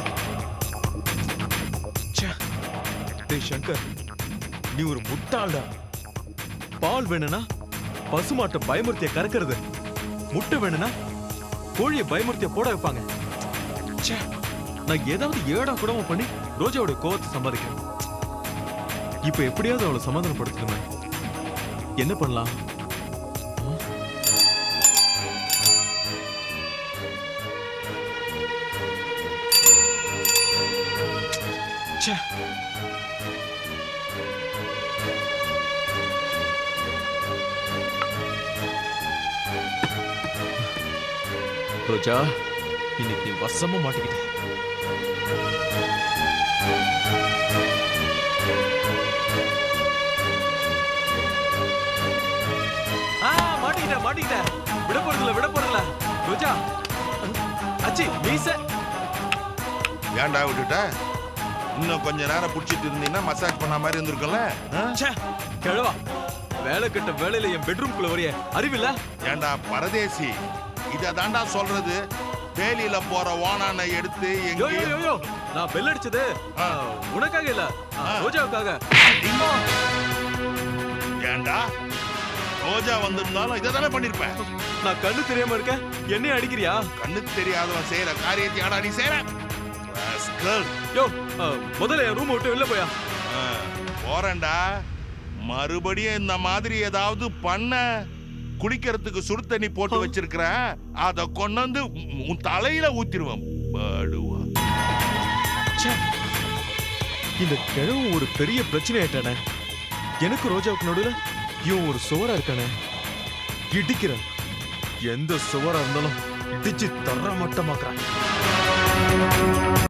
C: டேய் சங்கர் நீ ஒரு முட்டாள்டா பால் வேணும்னா பசுமாட்டை பயமுறுத்திய கறக்கிறது முட்டை வேணும்னா கோழியை பயமுறுத்திய போட வைப்பாங்க ச்சே, நான் ஏதாவது ஏடா கூடமா பண்ணி ரோஜாவோட கோவத்தை சம்பாதிக்கிறேன் இப்ப எப்படியாவது அவளை சமாதானப்படுத்தணுமே என்ன பண்ணலாம் ச்சே ரோஜா இன்னைக்கு நீ வசமா மாட்டிக்கிட்ட ஆ மாட்டிக்கிட்ட மாட்டிக்கிட்ட விட போறதில்ல விட போறதில்ல ரோஜா அச்சி மீச
B: ஏன்டா விட்டுட்ட இன்னும் கொஞ்ச நேரம் புடிச்சிட்டு இருந்தீங்கன்னா மசாஜ் பண்ண மாதிரி இருந்திருக்கும்ல ஆ?
C: ச்சே கிழவா வேலை கட்ட வேலையில என் பெட்ரூம்குள்ள வரைய அறிவில்ல
B: ஏன்டா பரதேசி இத தாண்டா சொல்றது வேலியில போற ஓனானை எடுத்து
C: யோ யோ
B: எங்கேயும்
C: யோ யோ நான் பெல் அடிச்சது ஆ, உனக்காக இல்ல ஆ, ரோஜாவுக்காக
B: ஏன்டா ரோஜா வந்திருந்தாலும் இதை தானே பண்ணிருப்பேன்
C: நான் கண்ணு தெரியாம இருக்கேன் என்னைய அடிக்கிறியா
B: கண்ணு தெரியாதவன் செய்யற காரியத்தை ஆடா நீ செய்யற rascal.
C: யோ ஆ, முதல்ல என் ரூம் விட்டு வெளில போயா
B: ஆ, போறேன்டா மறுபடியும் இந்த மாதிரி ஏதாவது பண்ண குளிக்கிறதுக்கு சுடு தண்ணி போட்டு வச்சிருக்கிற அத கொண்டு வந்து உன் உன் தலையில ஊத்திடுவேன் படுவா
C: ச்சே, இந்த கிழவு ஒரு பெரிய பிரச்சனை ஆயிட்டானே எனக்கு ரோஜாவுக்கு நடுவுல இவன் ஒரு சுவரா இருக்கானே இடிக்கிறேன் எந்த சுவரா இருந்தாலும் இடிச்சு தர மட்டமாக்குறேன்